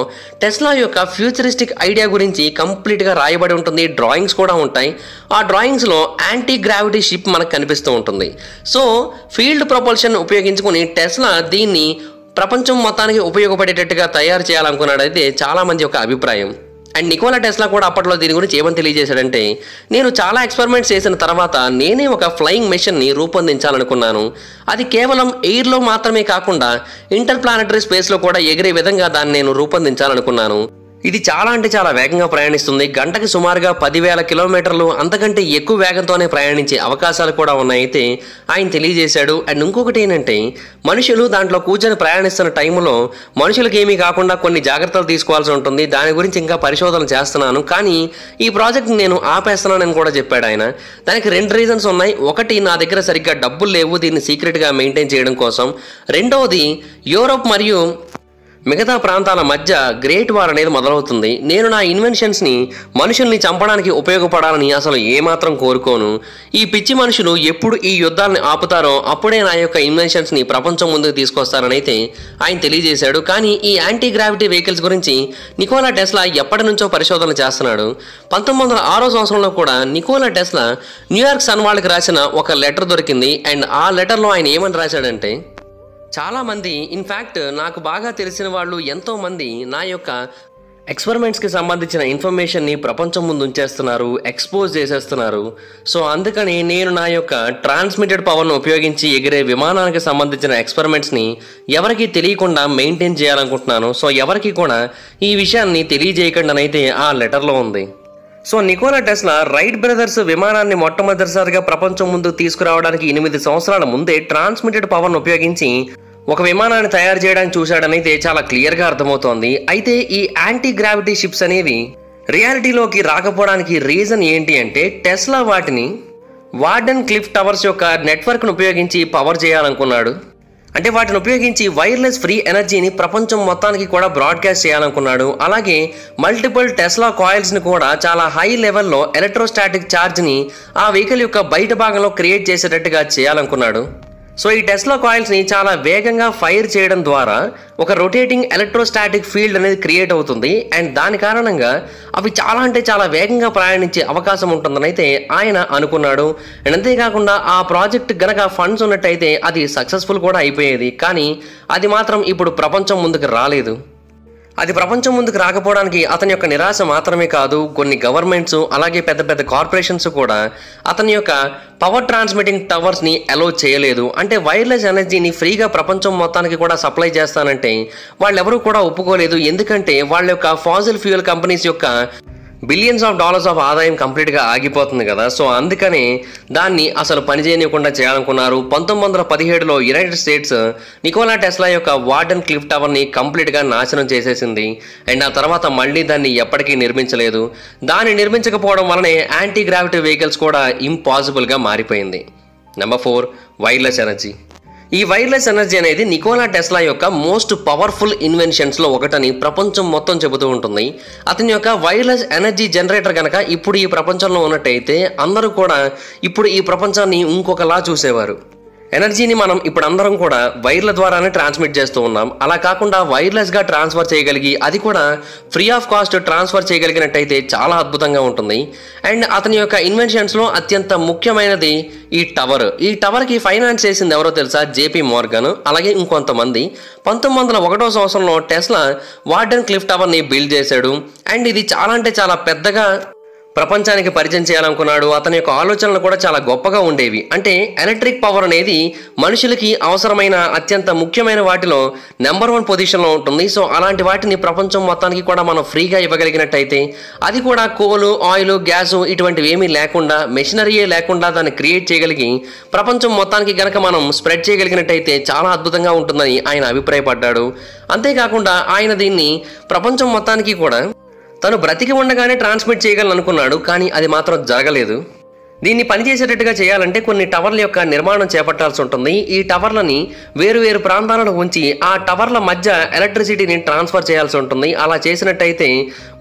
టెస్లా యొక్క ఫ్యూచరిస్టిక్ ఐడియా గురించి కంప్లీట్గా రాయబడి ఉంటుంది డ్రాయింగ్స్ కూడా ఉంటాయి ఆ డ్రాయింగ్స్లో యాంటీ గ్రావిటీ షిప్ మనకు కనిపిస్తూ ఉంటుంది సో ఫీల్డ్ ప్రొపల్షన్ ఉపయోగించుకుని టెస్లా దీన్ని ప్రపంచం మొత్తానికి ఉపయోగపడేటట్టుగా తయారు చేయాలనుకున్నాడు అయితే చాలామంది యొక్క అభిప్రాయం అండ్ నికోలా టెస్లా కూడా అప్పట్లో దీని గురించి ఏమని తెలియజేశాడంటే నేను చాలా ఎక్స్పెరిమెంట్స్ చేసిన తర్వాత నేనే ఒక ఫ్లయింగ్ మెషిన్ని రూపొందించాలనుకున్నాను అది కేవలం ఎయిర్లో మాత్రమే కాకుండా ఇంటర్ ప్లానటరీ స్పేస్లో కూడా ఎగిరే విధంగా దాన్ని నేను రూపొందించాలనుకున్నాను ఇది చాలా అంటే చాలా వేగంగా ప్రయాణిస్తుంది గంటకి సుమారుగా పదివేల కిలోమీటర్లు అంతకంటే ఎక్కువ వేగంతోనే ప్రయాణించే అవకాశాలు కూడా ఉన్నాయితే ఆయన తెలియజేశాడు అండ్ ఇంకొకటి ఏంటంటే మనుషులు దాంట్లో కూర్చొని ప్రయాణిస్తున్న టైంలో మనుషులకి ఏమీ కాకుండా కొన్ని జాగ్రత్తలు తీసుకోవాల్సి ఉంటుంది దాని గురించి ఇంకా పరిశోధన చేస్తున్నాను కానీ ఈ ప్రాజెక్ట్ నేను ఆపేస్తున్నానని కూడా చెప్పాడు ఆయన దానికి రెండు రీజన్స్ ఉన్నాయి ఒకటి నా దగ్గర సరిగ్గా డబ్బులు లేవు దీన్ని సీక్రెట్గా మెయింటైన్ చేయడం కోసం రెండవది యూరోప్ మరియు మిగతా ప్రాంతాల మధ్య గ్రేట్ వార్ అనేది మొదలవుతుంది నేను నా ఇన్వెన్షన్స్ని మనుషుల్ని చంపడానికి ఉపయోగపడాలని అసలు ఏమాత్రం కోరుకోను ఈ పిచ్చి మనుషులు ఎప్పుడు ఈ యుద్ధాలను ఆపుతారో అప్పుడే నా యొక్క ఇన్వెన్షన్స్ని ప్రపంచం ముందుకు తీసుకొస్తారని అయితే ఆయన తెలియజేశాడు కానీ ఈ యాంటీ గ్రావిటీ వెహికల్స్ గురించి నికోలా టెస్లా ఎప్పటి నుంచో పరిశోధన చేస్తున్నాడు పంతొమ్మిది వందల ఆరో సంవత్సరంలో కూడా నికోలా టెస్లా న్యూయార్క్ సన్ వాళ్ళకి రాసిన ఒక లెటర్ దొరికింది అండ్ ఆ లెటర్లో ఆయన ఏమని రాశాడంటే చాలామంది ఇన్ఫ్యాక్ట్ నాకు బాగా తెలిసిన వాళ్ళు ఎంతోమంది నా యొక్క ఎక్స్పెరిమెంట్స్కి సంబంధించిన ఇన్ఫర్మేషన్ని ప్రపంచం ముందు ఉంచేస్తున్నారు ఎక్స్పోజ్ చేసేస్తున్నారు సో అందుకని నేను నా యొక్క ట్రాన్స్మిటెడ్ పవర్ను ఉపయోగించి ఎగిరే విమానానికి సంబంధించిన ఎక్స్పెరిమెంట్స్ని ఎవరికీ తెలియకుండా మెయింటైన్ చేయాలనుకుంటున్నాను సో ఎవరికి కూడా ఈ విషయాన్ని తెలియజేయకుండానైతే ఆ లెటర్లో ఉంది so Nikola Tesla Wright brothers విమానాన్ని మొట్టమొదటిసారిగా ప్రపంచం ముందు తీసుకురావడానికి ఎనిమిది సంవత్సరాల ముందే ట్రాన్స్మిటెడ్ పవర్ను ఉపయోగించి ఒక విమానాన్ని తయారు చేయడానికి చూశాడనైతే చాలా క్లియర్గా అర్థమవుతోంది అయితే ఈ యాంటీ గ్రావిటీ షిప్స్ అనేవి రియాలిటీలోకి రాకపోవడానికి రీజన్ ఏంటి అంటే టెస్లా వాటిని వార్డెన్ క్లిఫ్ టవర్స్ యొక్క నెట్వర్క్ను ఉపయోగించి పవర్ చేయాలనుకున్నాడు అంటే వాటిని ఉపయోగించి వైర్లెస్ ఫ్రీ ఎనర్జీని ప్రపంచం మొత్తానికి కూడా బ్రాడ్కాస్ట్ చేయాలనుకున్నాడు అలాగే మల్టిపుల్ టెస్లా కాయిల్స్ని కూడా చాలా హై లెవెల్లో ఎలక్ట్రోస్టాటిక్ ఛార్జ్ని ఆ వెహికల్ యొక్క బయట భాగంలో క్రియేట్ చేసేటట్టుగా చేయాలనుకున్నాడు సో ఈ టెస్లా కాయిల్స్ని చాలా వేగంగా ఫైర్ చేయడం ద్వారా ఒక రొటేటింగ్ ఎలక్ట్రోస్టాటిక్ ఫీల్డ్ అనేది క్రియేట్ అవుతుంది అండ్ దాని కారణంగా అవి చాలా అంటే చాలా వేగంగా ప్రయాణించే అవకాశం ఉంటుందని అయితే ఆయన అనుకున్నాడు అండ్ అంతేకాకుండా ఆ ప్రాజెక్ట్ గనక ఫండ్స్ ఉన్నట్టయితే అది సక్సెస్ఫుల్ కూడా అయిపోయేది కానీ అది మాత్రం ఇప్పుడు ప్రపంచం ముందుకు రాలేదు అది ప్రపంచం ముందుకు రాకపోవడానికి అతని యొక్క నిరాశ మాత్రమే కాదు కొన్ని గవర్నమెంట్స్ అలాగే పెద్ద పెద్ద కార్పొరేషన్స్ కూడా అతని యొక్క పవర్ ట్రాన్స్మిటింగ్ టవర్స్ని అలో చేయలేదు అంటే వైర్లెస్ ఎనర్జీని ఫ్రీగా ప్రపంచం మొత్తానికి కూడా సప్లై చేస్తానంటే వాళ్ళెవరూ కూడా ఒప్పుకోలేదు ఎందుకంటే వాళ్ళ యొక్క ఫాజిల్ ఫ్యూయల్ కంపెనీస్ యొక్క బిలియన్స్ ఆఫ్ డాలర్స్ ఆఫ్ ఆదాయం కంప్లీట్గా ఆగిపోతుంది కదా సో అందుకనే దాన్ని అసలు పనిచేయనివ్వకుండా చేయాలనుకున్నారు పంతొమ్మిది వందల పదిహేడులో యునైటెడ్ స్టేట్స్ నికోలా టెస్లా యొక్క వార్డెన్ క్లిఫ్ టవర్ని కంప్లీట్గా నాశనం చేసేసింది అండ్ ఆ తర్వాత మళ్ళీ దాన్ని ఎప్పటికీ నిర్మించలేదు దాన్ని నిర్మించకపోవడం వలనే యాంటీ గ్రావిటీ వెహికల్స్ కూడా ఇంపాసిబుల్గా మారిపోయింది నెంబర్ ఫోర్ వైర్లెస్ ఎనర్జీ ఈ వైర్లెస్ ఎనర్జీ అనేది నికోలా టెస్లా యొక్క మోస్ట్ పవర్ఫుల్ ఇన్వెన్షన్స్లో ఒకటని ప్రపంచం మొత్తం చెబుతూ ఉంటుంది అతని యొక్క వైర్లెస్ ఎనర్జీ జనరేటర్ కనుక ఇప్పుడు ఈ ప్రపంచంలో ఉన్నట్టయితే అందరూ కూడా ఇప్పుడు ఈ ప్రపంచాన్ని ఇంకొకలా చూసేవారు ఎనర్జీని మనం ఇప్పుడు అందరం కూడా వైర్ల ద్వారానే ట్రాన్స్మిట్ చేస్తూ ఉన్నాం అలా కాకుండా వైర్లెస్గా ట్రాన్స్ఫర్ చేయగలిగి అది కూడా ఫ్రీ ఆఫ్ కాస్ట్ ట్రాన్స్ఫర్ చేయగలిగినట్టయితే చాలా అద్భుతంగా ఉంటుంది అండ్ అతని యొక్క ఇన్వెన్షన్స్లో అత్యంత ముఖ్యమైనది ఈ టవర్ ఈ టవర్కి ఫైనాన్స్ చేసింది ఎవరో తెలుసా జేపీ మోర్గన్ అలాగే ఇంకొంతమంది పంతొమ్మిది వందల ఒకటో సంవత్సరంలో టెస్లా వార్డెన్ క్లిఫ్ టవర్ని బిల్డ్ చేశాడు అండ్ ఇది చాలా అంటే చాలా పెద్దగా ప్రపంచానికి పరిచయం చేయాలనుకున్నాడు అతని యొక్క ఆలోచనలు కూడా చాలా గొప్పగా ఉండేవి అంటే ఎలక్ట్రిక్ పవర్ అనేది మనుషులకి అవసరమైన అత్యంత ముఖ్యమైన వాటిలో నెంబర్ వన్ పొజిషన్లో ఉంటుంది సో అలాంటి వాటిని ప్రపంచం మొత్తానికి కూడా మనం ఫ్రీగా ఇవ్వగలిగినట్టయితే అది కూడా కోలు ఆయిల్ గ్యాస్ ఇటువంటివి ఏమీ లేకుండా మెషినరీయే లేకుండా దాన్ని క్రియేట్ చేయగలిగి ప్రపంచం మొత్తానికి గనక మనం స్ప్రెడ్ చేయగలిగినట్టయితే చాలా అద్భుతంగా ఉంటుందని ఆయన అభిప్రాయపడ్డాడు అంతేకాకుండా ఆయన దీన్ని ప్రపంచం మొత్తానికి కూడా తను బ్రతికి ఉండగానే ట్రాన్స్మిట్ చేయగలనుకున్నాడు కానీ అది మాత్రం జరగలేదు దీన్ని పనిచేసేటట్టుగా చేయాలంటే కొన్ని టవర్ల యొక్క నిర్మాణం చేపట్టాల్సి ఉంటుంది ఈ టవర్లని వేరు వేరు ప్రాంతాలలో ఉంచి ఆ టవర్ల మధ్య ఎలక్ట్రిసిటీని ట్రాన్స్ఫర్ చేయాల్సి ఉంటుంది అలా చేసినట్టయితే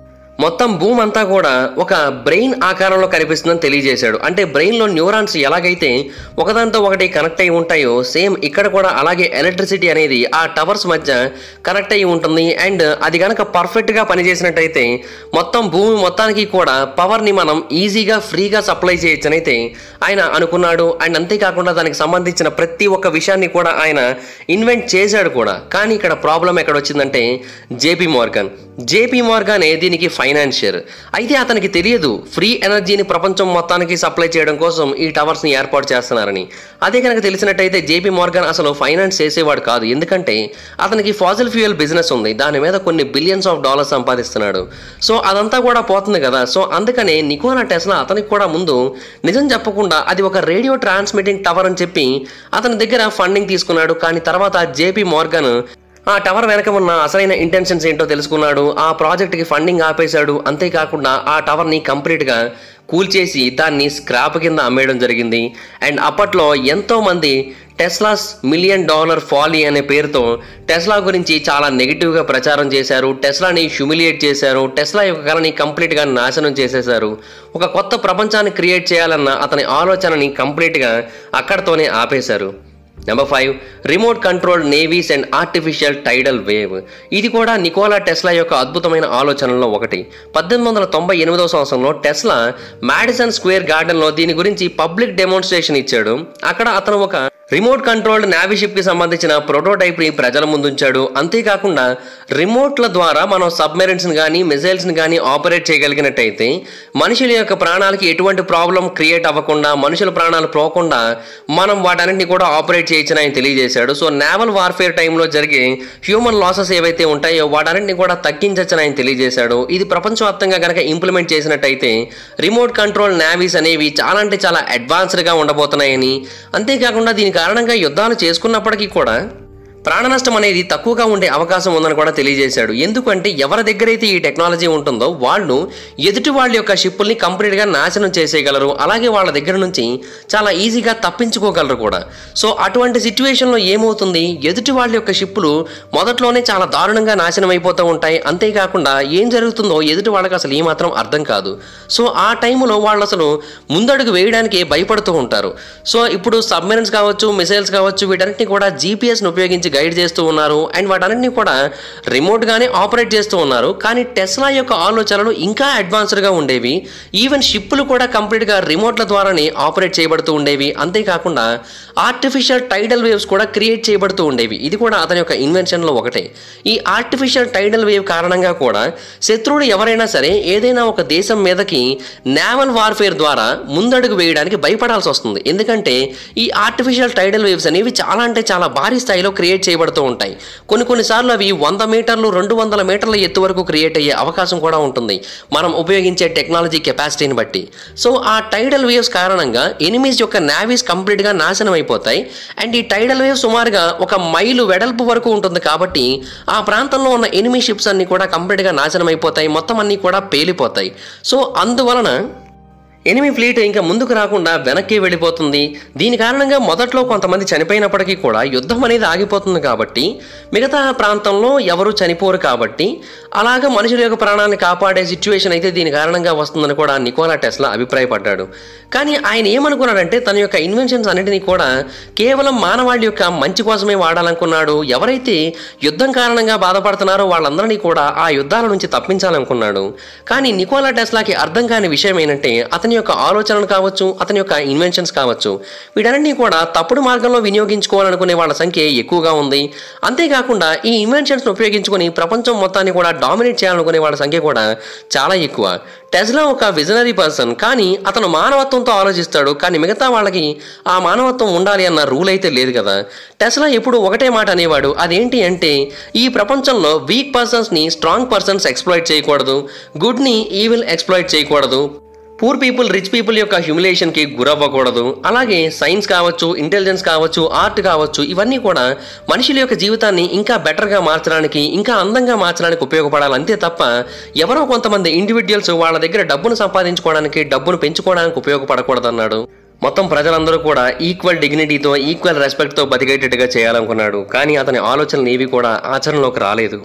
మొత్తం భూమి అంతా కూడా ఒక బ్రెయిన్ ఆకారంలో కనిపిస్తుందని తెలియజేశాడు అంటే బ్రెయిన్లో న్యూరాన్స్ ఎలాగైతే ఒకదాంతో ఒకటి కనెక్ట్ అయి ఉంటాయో సేమ్ ఇక్కడ కూడా అలాగే ఎలక్ట్రిసిటీ అనేది ఆ టవర్స్ మధ్య కనెక్ట్ అయి ఉంటుంది అండ్ అది కనుక పర్ఫెక్ట్గా పనిచేసినట్టయితే మొత్తం భూమి మొత్తానికి కూడా పవర్ని మనం ఈజీగా ఫ్రీగా సప్లై చేయొచ్చని అయితే ఆయన అనుకున్నాడు అండ్ అంతేకాకుండా దానికి సంబంధించిన ప్రతి ఒక్క విషయాన్ని కూడా ఆయన ఇన్వెంట్ చేశాడు కూడా కానీ ఇక్కడ ప్రాబ్లం ఎక్కడ వచ్చిందంటే జేపీ మార్గన్ జేపీ మార్గానే దీనికి ఫైనాన్షియర్ అయితే అతనికి తెలియదు ఫ్రీ ఎనర్జీని ప్రపంచం మొత్తానికి సప్లై చేయడం కోసం ఈ టవర్స్ని ఏర్పాటు చేస్తున్నారని అదే కనుక తెలిసినట్టయితే జేపీ మార్గన్ అసలు ఫైనాన్స్ చేసేవాడు కాదు ఎందుకంటే అతనికి ఫాజిల్ ఫ్యూయల్ బిజినెస్ ఉంది దాని మీద కొన్ని బిలియన్స్ ఆఫ్ డాలర్స్ సంపాదిస్తున్నాడు సో అదంతా కూడా పోతుంది కదా సో అందుకనే నికోలా టెస్లా అతనికి కూడా ముందు నిజం చెప్పకుండా అది ఒక రేడియో ట్రాన్స్మిటింగ్ టవర్ అని చెప్పి అతని దగ్గర ఫండింగ్ తీసుకున్నాడు కానీ తర్వాత జేపీ మార్గన్ ఆ టవర్ వెనక ఉన్న అసలైన ఇంటెన్షన్స్ ఏంటో తెలుసుకున్నాడు ఆ ప్రాజెక్ట్కి ఫండింగ్ ఆపేశాడు అంతేకాకుండా ఆ టవర్ని కంప్లీట్గా కూల్చేసి దాన్ని స్క్రాప్ కింద అమ్మేయడం జరిగింది అండ్ అప్పట్లో ఎంతో మంది టెస్లాస్ మిలియన్ డాలర్ ఫాలీ అనే పేరుతో టెస్లా గురించి చాలా నెగిటివ్గా ప్రచారం చేశారు టెస్లాని హ్యూమిలియేట్ చేశారు టెస్లా యొక్క కళని కంప్లీట్గా నాశనం చేసేశారు ఒక కొత్త ప్రపంచాన్ని క్రియేట్ చేయాలన్న అతని ఆలోచనని కంప్లీట్గా అక్కడతోనే ఆపేశారు number five remote control navies and artificial tidal wave ఇది కూడా నికోలా టెస్లా యొక్క అద్భుతమైన ఆలోచనల్లో ఒకటి పద్దెనిమిది వందల తొంభై ఎనిమిదవ సంవత్సరంలో టెస్లా మ్యాడిసన్ స్క్వేర్ గార్డెన్లో దీని గురించి పబ్లిక్ డెమోన్స్ట్రేషన్ ఇచ్చాడు అక్కడ అతను ఒక రిమోట్ కంట్రోల్డ్ నావీ షిప్ కి సంబంధించిన ప్రోటోటైప్ ని ప్రజల ముందుంచాడు అంతేకాకుండా రిమోట్ల ద్వారా మనం సబ్మెరైన్స్ ని కానీ మిసైల్స్ ని కానీ ఆపరేట్ చేయగలిగినట్టయితే మనుషుల యొక్క ప్రాణాలకి ఎటువంటి ప్రాబ్లం క్రియేట్ అవ్వకుండా మనుషుల ప్రాణాలు పోకుండా మనం వాటన్నింటినీ కూడా ఆపరేట్ చేయొచ్చని ఆయన తెలియజేశాడు సో నేవల్ వార్ఫేర్ టైంలో జరిగే హ్యూమన్ లాసెస్ ఏవైతే ఉంటాయో వాటన్నింటినీ కూడా తగ్గించచ్చని ఆయన తెలియజేశాడు ఇది ప్రపంచవ్యాప్తంగా కనుక ఇంప్లిమెంట్ చేసినట్టయితే రిమోట్ కంట్రోల్ నావీస్ అనేవి చాలా అంటే చాలా అడ్వాన్స్డ్గా ఉండబోతున్నాయని అంతేకాకుండా దీని కారణంగా యుద్ధాలు చేసుకున్నప్పటికీ కూడా ప్రాణ నష్టం అనేది తక్కువగా ఉండే అవకాశం ఉందని కూడా తెలియజేశాడు ఎందుకంటే ఎవరి దగ్గరైతే ఈ టెక్నాలజీ ఉంటుందో వాళ్ళు ఎదుటి వాళ్ళ యొక్క షిప్పుల్ని కంప్లీట్గా నాశనం చేసేయగలరు అలాగే వాళ్ళ దగ్గర నుంచి చాలా ఈజీగా తప్పించుకోగలరు కూడా సో అటువంటి సిచ్యువేషన్లో ఏమవుతుంది ఎదుటి వాళ్ళ యొక్క షిప్పులు మొదట్లోనే చాలా దారుణంగా నాశనం అయిపోతూ ఉంటాయి అంతేకాకుండా ఏం జరుగుతుందో ఎదుటి వాళ్ళకి అసలు ఏమాత్రం అర్థం కాదు సో ఆ టైంలో వాళ్ళు అసలు ముందడుగు వేయడానికి భయపడుతూ ఉంటారు సో ఇప్పుడు సబ్మెరైన్స్ కావచ్చు మిసైల్స్ కావచ్చు వీటన్నిటిని కూడా జీపీఎస్ని ఉపయోగించి గైడ్ చేస్తూ ఉన్నారు అండ్ వాటన్నిటిని కూడా రిమోట్గానే ఆపరేట్ చేస్తూ ఉన్నారు కానీ టెస్లా యొక్క ఆలోచనలు ఇంకా అడ్వాన్స్డ్గా ఉండేవి ఈవెన్ షిప్పులు కూడా కంప్లీట్గా రిమోట్ల ద్వారానే ఆపరేట్ చేయబడుతూ ఉండేవి అంతేకాకుండా ఆర్టిఫిషియల్ టైడల్ వేవ్స్ కూడా క్రియేట్ చేయబడుతూ ఉండేవి ఇది కూడా అతని యొక్క ఇన్వెన్షన్లో ఒకటే ఈ ఆర్టిఫిషియల్ టైడల్ వేవ్ కారణంగా కూడా శత్రువుడు ఎవరైనా సరే ఏదైనా ఒక దేశం మీదకి నేవల్ వార్ఫేర్ ద్వారా ముందడుగు వేయడానికి భయపడాల్సి వస్తుంది ఎందుకంటే ఈ ఆర్టిఫిషియల్ టైడల్ వేవ్స్ అనేవి చాలా అంటే చాలా భారీ స్థాయిలో క్రియేట్ చేయబడుతూ ఉంటాయి కొన్ని కొన్నిసార్లు అవి వంద మీటర్లు రెండు వందల మీటర్ల ఎత్తు వరకు క్రియేట్ అయ్యే అవకాశం కూడా ఉంటుంది మనం ఉపయోగించే టెక్నాలజీ కెపాసిటీని బట్టి సో ఆ టైడల్ వేవ్స్ కారణంగా ఎనిమీస్ యొక్క నావీస్ కంప్లీట్గా నాశనం అయిపోతాయి అండ్ ఈ టైడల్ వేవ్ సుమారుగా ఒక మైలు వెడల్పు వరకు ఉంటుంది కాబట్టి ఆ ప్రాంతంలో ఉన్న ఎనిమీ షిప్స్ అన్ని కూడా కంప్లీట్గా నాశనం అయిపోతాయి మొత్తం అన్ని కూడా పేలిపోతాయి సో అందువలన ఎనిమి ఫ్లీట్ ఇంకా ముందుకు రాకుండా వెనక్కి వెళ్ళిపోతుంది దీని కారణంగా మొదట్లో కొంతమంది చనిపోయినప్పటికీ కూడా యుద్ధం అనేది ఆగిపోతుంది కాబట్టి మిగతా ప్రాంతంలో ఎవరు చనిపోరు కాబట్టి అలాగ మనుషుల యొక్క ప్రాణాన్ని కాపాడే సిచ్యువేషన్ అయితే దీని కారణంగా వస్తుందని కూడా నికోలా టెస్లా అభిప్రాయపడ్డాడు కానీ ఆయన ఏమనుకున్నాడంటే తన యొక్క ఇన్వెన్షన్స్ అన్నిటినీ కూడా కేవలం మానవాళి యొక్క మంచి కోసమే వాడాలనుకున్నాడు ఎవరైతే యుద్ధం కారణంగా బాధపడుతున్నారో వాళ్ళందరినీ కూడా ఆ యుద్ధాల నుంచి తప్పించాలనుకున్నాడు కానీ నికోలా టెస్లాకి అర్థం కాని విషయం ఏంటంటే అతని యొక్క ఆలోచనలు కావచ్చు అతని యొక్క ఇన్వెన్షన్స్ కావచ్చు వీటన్నిటినీ కూడా తప్పుడు మార్గంలో వినియోగించుకోవాలనుకునే వాళ్ళ సంఖ్య ఎక్కువగా ఉంది అంతేకాకుండా ఈ ఇన్వెన్షన్స్ను ఉపయోగించుకొని ప్రపంచం మొత్తాన్ని కూడా డామినేట్ చేయాలనుకునే వాళ్ళ సంఖ్య కూడా చాలా ఎక్కువ టెస్లా ఒక విజనరీ పర్సన్ కానీ అతను మానవత్వంతో ఆలోచిస్తాడు కానీ మిగతా వాళ్ళకి ఆ మానవత్వం ఉండాలి అన్న రూల్ అయితే లేదు కదా టెస్లా ఎప్పుడు ఒకటే మాట అనేవాడు అదేంటి అంటే ఈ ప్రపంచంలో వీక్ పర్సన్స్ని స్ట్రాంగ్ పర్సన్స్ ఎక్స్ప్లాయిట్ చేయకూడదు గుడ్ని ఈవిల్ ఎక్స్ప్లాయిట్ చేయకూడదు పూర్ పీపుల్ రిచ్ పీపుల్ యొక్క హ్యూమిలేషన్కి గురవ్వకూడదు అలాగే సైన్స్ కావచ్చు ఇంటెలిజెన్స్ కావచ్చు ఆర్ట్ కావచ్చు ఇవన్నీ కూడా మనుషుల యొక్క జీవితాన్ని ఇంకా బెటర్గా మార్చడానికి ఇంకా అందంగా మార్చడానికి ఉపయోగపడాలి అంతే తప్ప ఎవరో కొంతమంది ఇండివిజువల్స్ వాళ్ళ దగ్గర డబ్బును సంపాదించుకోవడానికి డబ్బును పెంచుకోవడానికి ఉపయోగపడకూడదన్నాడు మొత్తం ప్రజలందరూ కూడా ఈక్వల్ డిగ్నిటీతో ఈక్వల్ రెస్పెక్ట్తో బతికేటట్టుగా చేయాలనుకున్నాడు కానీ అతని ఆలోచనలు ఏవి కూడా ఆచరణలోకి రాలేదు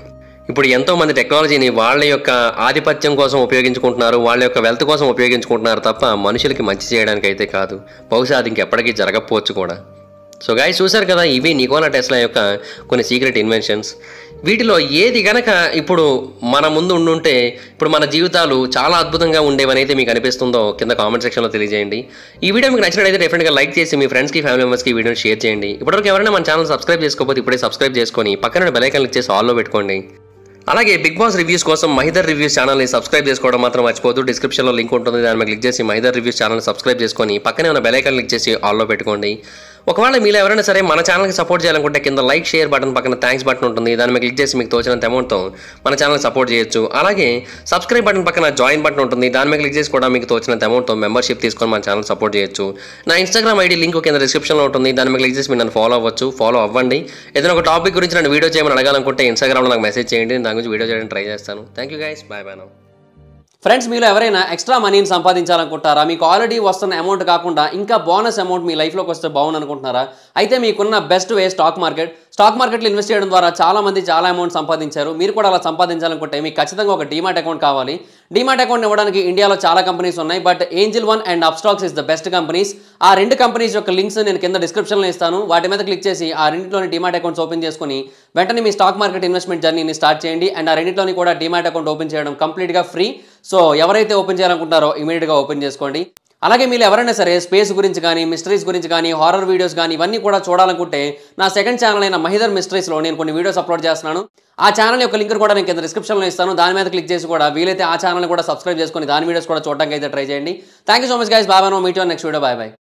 ఇప్పుడు ఎంతో మంది టెక్నాలజీని వాళ్ళ యొక్క ఆధిపత్యం కోసం ఉపయోగించుకుంటున్నారు వాళ్ళ యొక్క వెల్త్ కోసం ఉపయోగించుకుంటున్నారు తప్ప మనుషులకి మంచి చేయడానికి అయితే కాదు బహుశా అది ఇంకెప్పటికీ జరగకపోవచ్చు కూడా సో గాయ చూశారు కదా ఇవి నికోలా టెస్లా యొక్క కొన్ని సీక్రెట్ ఇన్వెన్షన్స్ వీటిలో ఏది గనక ఇప్పుడు మన ముందు ఉండుంటే ఇప్పుడు మన జీవితాలు చాలా అద్భుతంగా ఉండేవని అయితే మీకు అనిపిస్తుందో కింద కామెంట్ సెక్షన్లో తెలియజేయండి ఈ వీడియో మీకు నచ్చినట్లయితే డెఫినెట్గా లైక్ చేసి మీ ఫ్రెండ్స్కి ఫ్యామిలీ మెంబర్స్కి ఈ వీడియోని షేర్ చేయండి ఇప్పటివరకు ఎవరైనా మన ఛానల్ సబ్స్క్రైబ్ చేసుకోకపోతే ఇప్పుడే సబ్స్క్రైబ్ చేసుకొని పక్కన బెల్ ఐకాన్ క్లిక్ చేసి ఆల్లో పెట్టుకోండి అలాగే బిగ్ బాస్ రివ్యూస్ కోసం మహిదర్ రివ్యూస్ ఛానల్ని సబ్స్క్రైబ్ చేసుకోవడం మాత్రం మర్చిపోదు డిస్క్రిప్షన్లో లింక్ ఉంటుంది దాని మీద క్లిక్ చేసి మహిదర్ రివ్యూస్ ఛానల్ సబ్స్క్రైబ్ చేసుకొని పక్కనే ఉన్న బెల్ ఐకాన్ క్లిక్ చేసి ఆల్లో పెట్టుకోండి ఒకవేళ మీరు ఎవరైనా సరే మన ఛానల్కి సపోర్ట్ చేయాలనుకుంటే కింద లైక్ షేర్ బటన్ పక్కన థ్యాంక్స్ బటన్ ఉంటుంది దాని మీద క్లిక్ చేసి మీకు తోచినంత అమౌంట్తో మన ఛానల్ సపోర్ట్ చేయొచ్చు అలాగే సబ్స్క్రైబ్ బటన్ పక్కన జాయిన్ బటన్ ఉంటుంది దాని మీద క్లిక్ చేసి కూడా మీకు తోచినంత అమౌంట్తో మెంబర్షిప్ తీసుకొని మన ఛానల్ సపోర్ట్ చేయొచ్చు నా ఇన్స్టాగ్రామ్ ఐడి లింక్ కింద డిస్క్రిప్షన్లో ఉంటుంది దాని మీద క్లిక్ చేసి మీరు నన్ను ఫాలో అవ్వచ్చు ఫాలో అవ్వండి ఏదైనా ఒక టాపిక్ గురించి నన్ను వీడియో చేయమని అడగాలనుకుంటే ఇన్స్టాగ్రామ్లో నాకు మెసేజ్ చేయండి నేను దాని గురించి వీడియో చేయడానికి ట్రై చేస్తాను thank you guys bye bye now friends మీలో ఎవరైనా ఎక్స్ట్రా మనీని సంపాదించాలనుకుంటారా మీకు ఆల్రెడీ వస్తున్న అమౌంట్ కాకుండా ఇంకా బోనస్ అమౌంట్ మీ లైఫ్లోకి వస్తే బాగుంది అనుకుంటున్నారా అయితే మీకున్న best way stock market stock మార్కెట్లో ఇన్వెస్ట్ చేయడం ద్వారా చాలా మంది చాలా అమౌంట్ సంపాదించారు మీరు కూడా అలా సంపాదించాలనుకుంటే మీకు ఖచ్చితంగా ఒక డీమాట్ అకౌంట్ కావాలి డీమాట్ అకౌంట్ ఇవ్వడానికి ఇండియాలో చాలా కంపెనీస్ ఉన్నాయి but Angel One and Upstox is the best companies ఆ రెండు కంపెనీస్ యొక్క లింక్స్ నేను కింద డిస్క్రిప్షన్లో ఇస్తాను వాటి మీద క్లిక్ చేసి ఆ రెండింటిలోని డీమాట్ అకౌంట్స్ ఓపెన్ చేసుకుని వెంటనే మీ స్టాక్ మార్కెట్ ఇన్వెస్ట్మెంట్ జర్నీని స్టార్ట్ చేయండి అండ్ ఆ రెండింటిలోని కూడా డీమాట్ అకౌంట్ ఓపెన్ చేయడం కంప్లీట్గా ఫ్రీ సో ఎవరైతే ఓపెన్ చేయాలనుకుంటారో ఇమీడియట్గా ఓపెన్ చేసుకోండి అలాగే మీరు ఎవరైనా సరే స్పేస్ గురించి కానీ మిస్టరీస్ గురించి కానీ హారర్ వీడియోస్ కానీ ఇవన్నీ కూడా చూడాలనుకుంటే నా సెకండ్ ఛానల్ అయిన మహిదర్ మిస్టరీస్లో నేను కొన్ని వీడియోస్ అప్లోడ్ చేస్తున్నాను ఆ ఛానల్ యొక్క లింక్ కూడా నేను కింద డిస్క్రిప్షన్లో ఇస్తాను దాని మీద క్లిక్ చేసి కూడా వీలైతే ఆ ఛానల్ కూడా సబ్స్క్రైబ్ చేసుకొని దాని వీడియోస్ కూడా చూడడానికి అయితే ట్రై చేయండి thank you so much guys bye no meet next video bye bye